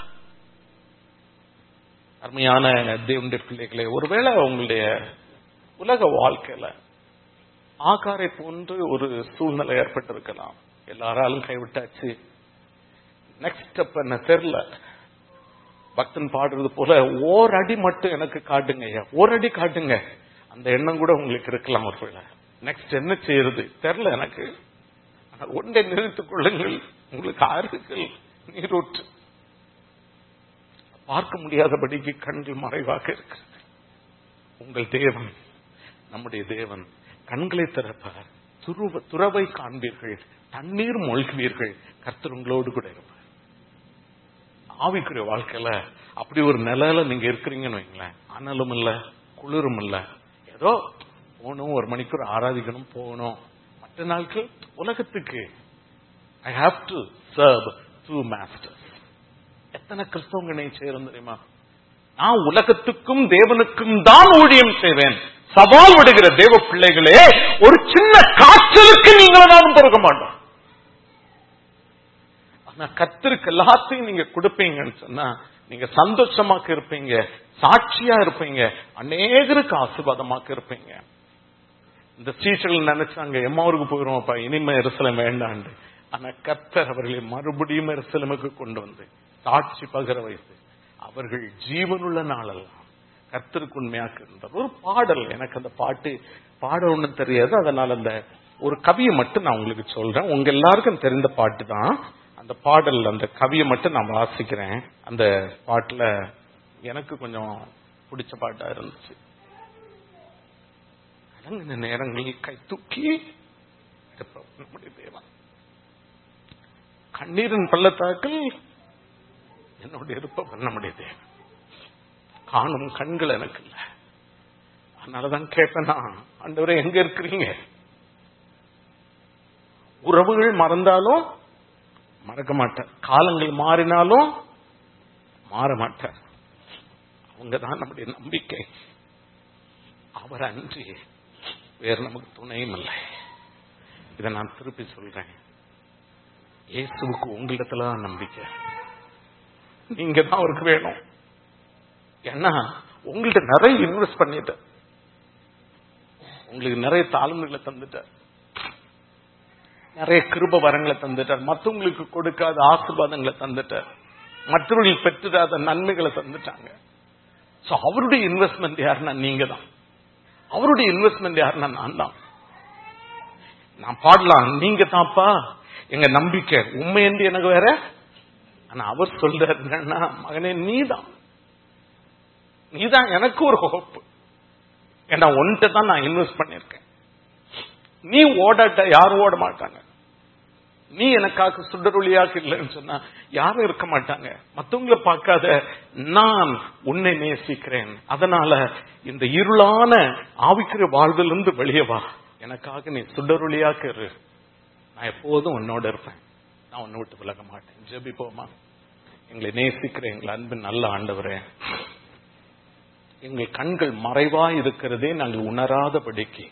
[SPEAKER 1] அருமையான தேவனுடைய பிள்ளைகளே ஒருவேளை உங்களுடைய உலக வாழ்க்கையில ஆகாரை போன்று ஒரு சூழ்நிலை ஏற்பட்டிருக்கலாம் எல்லாராலும் கைவிட்டாச்சு நெக்ஸ்ட் ஸ்டெப் என்ன தெரியல பக்தன் பாடுறது போல ஓரடி மட்டும் எனக்கு காட்டுங்க ஐயா ஓரடி காட்டுங்க அந்த எண்ணம் கூட உங்களுக்கு இருக்கலாம் ஒருவேளை நெக்ஸ்ட் என்ன செய்யறது தெரியல எனக்கு ஆனால் ஒன்றை நிறுத்திக் கொள்ளுங்கள் உங்களுக்கு ஆறுகள் நீரூற்று பார்க்க முடியாதபடிக்கு கண்கள் மறைவாக இருக்கு உங்கள் தேவன் நம்முடைய தேவன் கண்களை திறப்பார் துருவ துறவை காண்பீர்கள் தண்ணீர் மூழ்குவீர்கள் கர்த்தர் உங்களோடு கூட இருப்பார் ஆவிக்குரிய வாழ்க்கையில அப்படி ஒரு நிலையில நீங்க இருக்கிறீங்கன்னு வைங்களேன் அனலும் இல்ல குளிரும் இல்ல ஏதோ போகணும் ஒரு மணிக்கூர் ஆராதிக்கணும் போகணும் மற்ற நாட்கள் உலகத்துக்கு I have to serve two masters எத்தனை கிறிஸ்தவங்க நீ செய்யறோம் தெரியுமா நான் உலகத்துக்கும் தேவனுக்கும் தான் ஊழியம் செய்வேன் சவால் விடுகிற தேவ பிள்ளைகளே ஒரு சின்ன காய்ச்சலுக்கு நீங்களும் நானும் பிறக்க மாட்டோம் ஆனா கத்திற்கு எல்லாத்தையும் நீங்க கொடுப்பீங்கன்னு சொன்னா நீங்க சந்தோஷமாக்க இருப்பீங்க சாட்சியா இருப்பீங்க அநேகருக்கு ஆசீர்வாதமாக்க இருப்பீங்க இந்த சீசர்கள் நினைச்சாங்க எம்மாவூருக்கு போயிருவோம்ப்பா இனிமே எருசலம் வேண்டாண்டு ஆனா கத்தர் அவர்களை மறுபடியும் எருசலமுக்கு கொண்டு வந்து சாட்சி பகர வைத்து அவர்கள் ஜீவனுள்ள நாளெல்லாம் கர்த்தருக்கு உண்மையாக இருந்தார் ஒரு பாடல் எனக்கு அந்த பாட்டு பாட ஒண்ணும் தெரியாது அதனால அந்த ஒரு கவியை மட்டும் நான் உங்களுக்கு சொல்றேன் உங்க எல்லாருக்கும் தெரிந்த பாட்டு தான் அந்த பாடல் அந்த கவியை மட்டும் நான் வாசிக்கிறேன் அந்த பாட்டுல எனக்கு கொஞ்சம் பிடிச்ச பாட்டா இருந்துச்சு கலங்கின நேரங்களில் கை தூக்கி இருப்பவர் நம்முடைய தேவன் கண்ணீரின் பள்ளத்தாக்கில் என்னோட இருப்பவர் நம்முடைய தேவன் காணும் கண்கள் எனக்கு இல்ல அதனாலதான் கேட்பேனா ஆண்டவரே எங்க இருக்கிறீங்க உறவுகள் மறந்தாலும் மறக்க மாட்டார் காலங்கள் மாறினாலும் மாற மாட்டார் அவங்கதான் நம்முடைய நம்பிக்கை அவர் அன்றி வேறு நமக்கு துணையும் இல்லை இதை நான் திருப்பி சொல்றேன் இயேசுவுக்கு உங்களிடத்துல தான் நம்பிக்கை நீங்க தான் அவருக்கு வேணும் ஏன்னா உங்கள்ட்ட நிறைய இன்வெஸ்ட் பண்ணிட்ட உங்களுக்கு நிறைய தாழ்மைகளை தந்துட்டார் நிறைய கிருப வரங்களை தந்துட்டார் மற்றவங்களுக்கு கொடுக்காத ஆசீர்வாதங்களை தந்துட்டார் மற்றவர்கள் பெற்றுடாத நன்மைகளை தந்துட்டாங்க சோ அவருடைய இன்வெஸ்ட்மெண்ட் யாருன்னா நீங்க தான் அவருடைய இன்வெஸ்ட்மெண்ட் யாருன்னா நான் தான் நான் பாடலாம் நீங்க தான்ப்பா எங்க நம்பிக்கை உண்மை என்று எனக்கு வேற ஆனா அவர் சொல்றாரு என்னன்னா மகனே நீதான் நீதான் எனக்கு ஒரு ஹோப் ஏன்னா ஒன்ட்ட தான் நான் இன்வெஸ்ட் பண்ணிருக்கேன் நீ ஓடாட்ட யாரும் ஓட மாட்டாங்க நீ எனக்காக சுடரொளியாக இல்லைன்னு சொன்னா யாரும் இருக்க மாட்டாங்க மத்தவங்களை பார்க்காத நான் உன்னை நேசிக்கிறேன் அதனால இந்த இருளான ஆவிக்கிற வாழ்விலிருந்து வெளியே வா எனக்காக நீ சுடரொளியாக இரு நான் எப்போதும் உன்னோட இருப்பேன் நான் உன்னை விட்டு விலக மாட்டேன் ஜெபிப்போமா எங்களை நேசிக்கிற எங்கள் அன்பு நல்ல ஆண்டவரே எங்கள் கண்கள் மறைவா இருக்கிறதே நாங்கள் உணராதபடிக்கு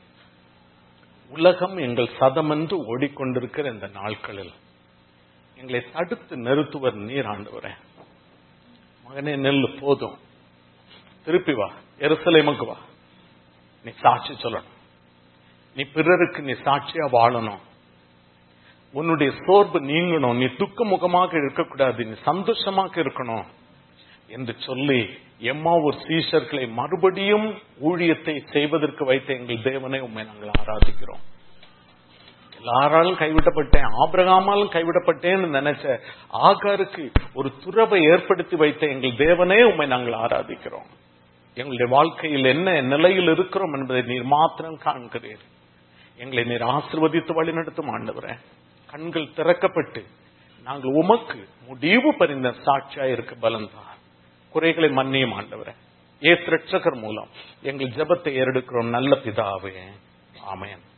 [SPEAKER 1] உலகம் எங்கள் சதமென்று ஓடிக்கொண்டிருக்கிற இந்த நாட்களில் எங்களை தடுத்து நிறுத்துவர் நீர் ஆண்டவரே மகனே நெல்லு போதும் திருப்பி வா எருசலேமுக்கு வா நீ சாட்சி சொல்லணும் நீ பிறருக்கு நீ சாட்சியா வாழணும் உன்னுடைய சோர்வு நீங்கணும் நீ துக்க முகமாக இருக்கக்கூடாது நீ சந்தோஷமாக இருக்கணும் என்று சொல்லி எம்மா ஒரு சீஷர்களை மறுபடியும் ஊழியத்தை செய்வதற்கு வைத்த எங்கள் தேவனை உண்மை நாங்கள் ஆராதிக்கிறோம் எல்லாராலும் கைவிடப்பட்டேன் ஆபிரகாமாலும் கைவிடப்பட்டேன்னு நினைச்ச ஆகாருக்கு ஒரு துறவை ஏற்படுத்தி வைத்த எங்கள் தேவனே உண்மை நாங்கள் ஆராதிக்கிறோம் எங்களுடைய வாழ்க்கையில் என்ன நிலையில் இருக்கிறோம் என்பதை நீர் மாத்திரம் காண்கிறீர் எங்களை நீர் ஆசிர்வதித்து வழிநடத்தும் ஆண்டவரே கண்கள் திறக்கப்பட்டு நாங்கள் உமக்கு முடிவு பறிந்த சாட்சியா இருக்க பலன்தான் குறைகளை மன்னியும் ஆண்டவரே ஏ ரட்சகர் மூலம் எங்கள் ஜெபத்தை ஏறெடுக்கிறோம் நல்ல பிதாவே ஆமென்